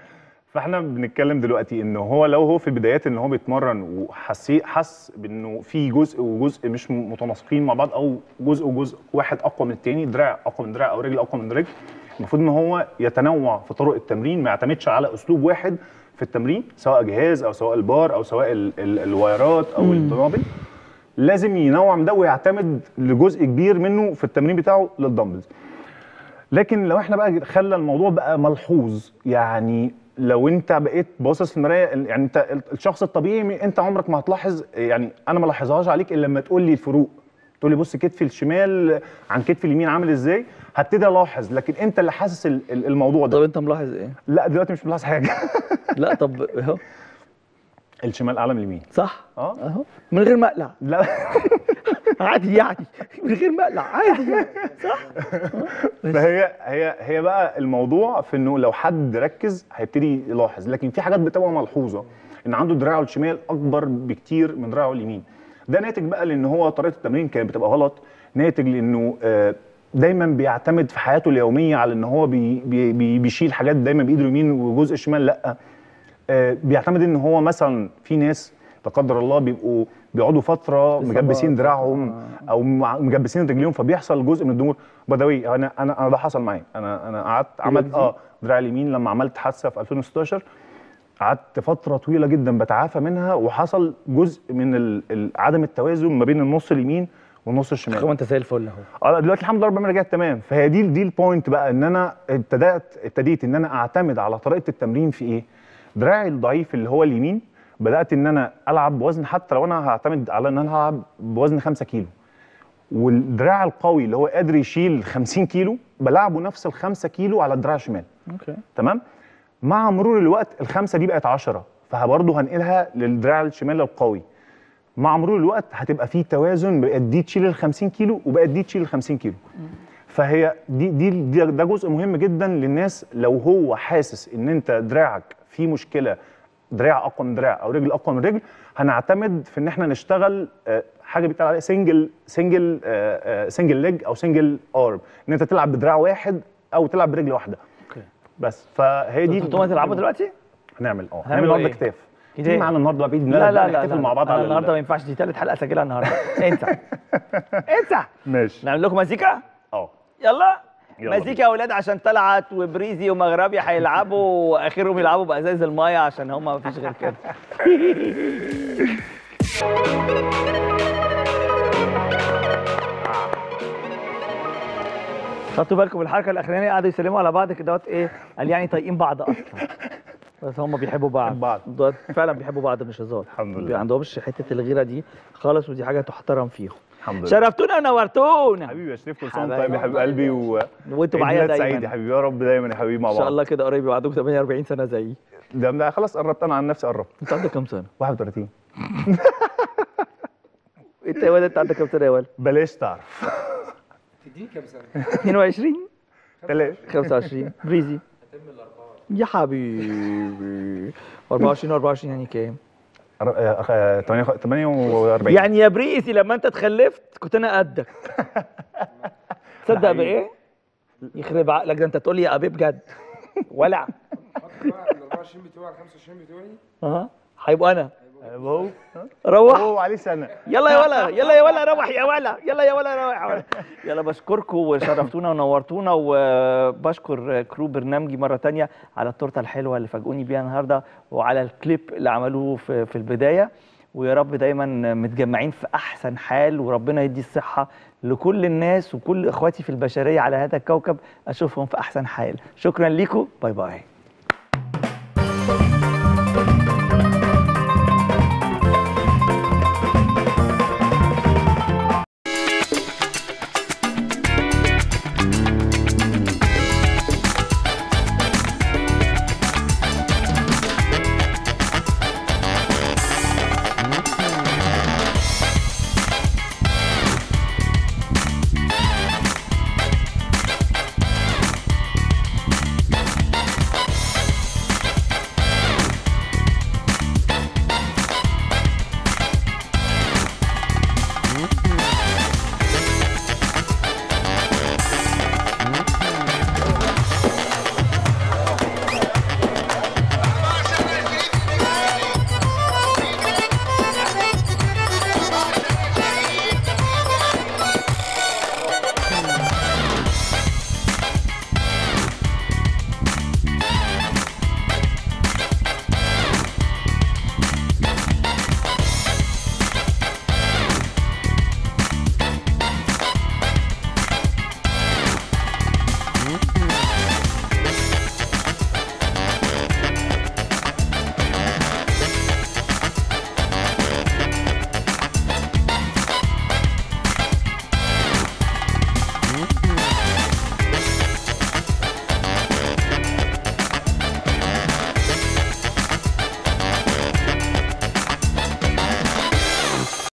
فاحنا بنتكلم دلوقتي ان هو لو هو في البدايات ان هو بيتمرن وحسي حس بانه في جزء وجزء مش متناسقين مع بعض او جزء وجزء واحد اقوى من التاني دراع اقوى من دراع او رجل اقوى من رجل المفروض ان هو يتنوع في طرق التمرين ما يعتمدش على اسلوب واحد في التمرين سواء جهاز او سواء البار او سواء ال ال الوايرات او مم. الدنابل لازم ينوع من ده ويعتمد لجزء كبير منه في التمرين بتاعه للدمبلز لكن لو احنا بقى خلى الموضوع بقى ملحوظ يعني لو انت بقيت باصص في المرايه يعني انت الشخص الطبيعي انت عمرك ما هتلاحظ يعني انا ما لاحظهاش عليك الا لما تقول لي الفروق تقول لي بص كتفي الشمال عن كتفي اليمين عامل ازاي هبتدي الاحظ لكن انت اللي حاسس ال- ال- الموضوع ده طب انت ملاحظ ايه؟ لا دلوقتي مش ملاحظ حاجه لا طب اهو الشمال اعلى من اليمين صح اه اهو من غير مقلع لا عادي يعني من غير مقلع عادي يعني فهي هي هي بقى الموضوع في انه لو حد ركز هيبتدي يلاحظ لكن في حاجات بتبقى ملحوظه ان عنده دراعه الشمال اكبر بكتير من دراعه اليمين ده ناتج بقى لان هو طريقه التمرين كانت بتبقى غلط ناتج لانه آه، دايما بيعتمد في حياته اليوميه على ان هو بي بي بي بيشيل حاجات دايما بايده اليمين وجزء الشمال لا آه، بيعتمد ان هو مثلا في ناس لا قدر الله بيبقوا بيقعدوا فتره إصابات. مجبسين دراعهم او مع- مجبسين رجليهم فبيحصل جزء من الضمور بدوي انا انا انا ده حصل معايا انا انا قعدت عملت اه دراعي اليمين لما عملت حادثه في 2016 قعدت فتره طويله جدا بتعافى منها وحصل جزء من ال- ال- عدم التوازن ما بين النص اليمين والنص الشمال هو انت زي الفل اهو اه دلوقتي الحمد لله ربنا رجعت تمام فهي دي دي البوينت بقى ان انا ابتدات ابتديت ان انا اعتمد على طريقه التمرين في ايه؟ دراعي الضعيف اللي هو اليمين بدات ان انا العب بوزن حتى لو انا هعتمد على ان انا هلعب بوزن 5 كيلو والدراع القوي اللي هو قادر يشيل 50 كيلو بلعبه نفس ال 5 كيلو على الدراع الشمال اوكي تمام مع مرور الوقت الخمسه دي بقت 10 فبرضه هنقلها للدراع الشمال القوي مع مرور الوقت هتبقى في توازن بقت دي تشيل ال 50 كيلو وبقت دي تشيل ال 50 كيلو فهي دي دي دي- ده جزء مهم جدا للناس لو هو حاسس ان انت دراعك فيه مشكله دراع اقوى من دراع او رجل اقوى من رجل هنعتمد في ان احنا نشتغل آه، حاجه بيتقال عليها سنجل سنجل سنجل ليج او سنجل ارم ان انت تلعب بدراع واحد او تلعب برجل واحده اوكي بس فهي دي انتوا تلعبوا دلوقتي؟ هنعمل اه هنعملوا هنعمل النهارده إيه؟ كتاف كتاف. تيجي معانا النهارده بقى باذن الله لا لا لا نحتفل لا مع بعض أنا على النهارده ما ال- ينفعش دي ثالث حلقه اسجلها النهارده انت انت ماشي نعمل لكم مزيكا اه يلا يلا مزيكا يا اولاد عشان طلعت وبريزي ومغربي هيلعبوا واخرهم يلعبوا بازاز المايه عشان هم ما فيش غير كده خدتوا بالكم الحركه الاخرانيه قعدوا يسلموا على بعض كده ايه قال يعني طايقين بعض اصلا بس هم بيحبوا بعض بعض. دول فعلا بيحبوا بعض مش هزار الحمد لله. ما عندهمش حته الغيره دي خالص ودي حاجه تحترم فيهم الحمد لله شرفتونا ونورتونا حبيبي يا شريف كل سنه وانت طيب يا حبيب قلبي و وانتوا عيد معايا ميلاد دايما سعيد يا حبيبي يا رب دايما يا حبيبي مع ان بعض شاء الله كده قريب يبقى عندكم 48 سنه زيي ده ده خلاص قربت انا عن نفسي قربت انت عندك كام سنه 31 انت يا ولد انت عندك كام سنه يا ولد بلاش تعرف تديني كام سنه 22 بلاش 25 بريزي يا حبيبي 24 24 يعني كام 48 يعني يا بريسي لما انت اتخلفت كنت انا قدك تصدق حقيقي. بايه يخرب عقلك ده انت تقول لي يا ابي بجد ولع ال 24 بتوعي ال 25 بتوعي اه هيبقى انا هو روح هو عليه سنه يلا يا ولا يلا يا ولا روح يا ولا يلا يا ولا روح يا ولا يلا بشكركم وشرفتونا ونورتونا وبشكر كرو برنامجي مره تانية على التورته الحلوه اللي فاجئوني بيها النهارده وعلى الكليب اللي عملوه في, في البدايه ويا رب دايما متجمعين في احسن حال وربنا يدي الصحه لكل الناس وكل اخواتي في البشريه على هذا الكوكب اشوفهم في احسن حال شكرا ليكم باي باي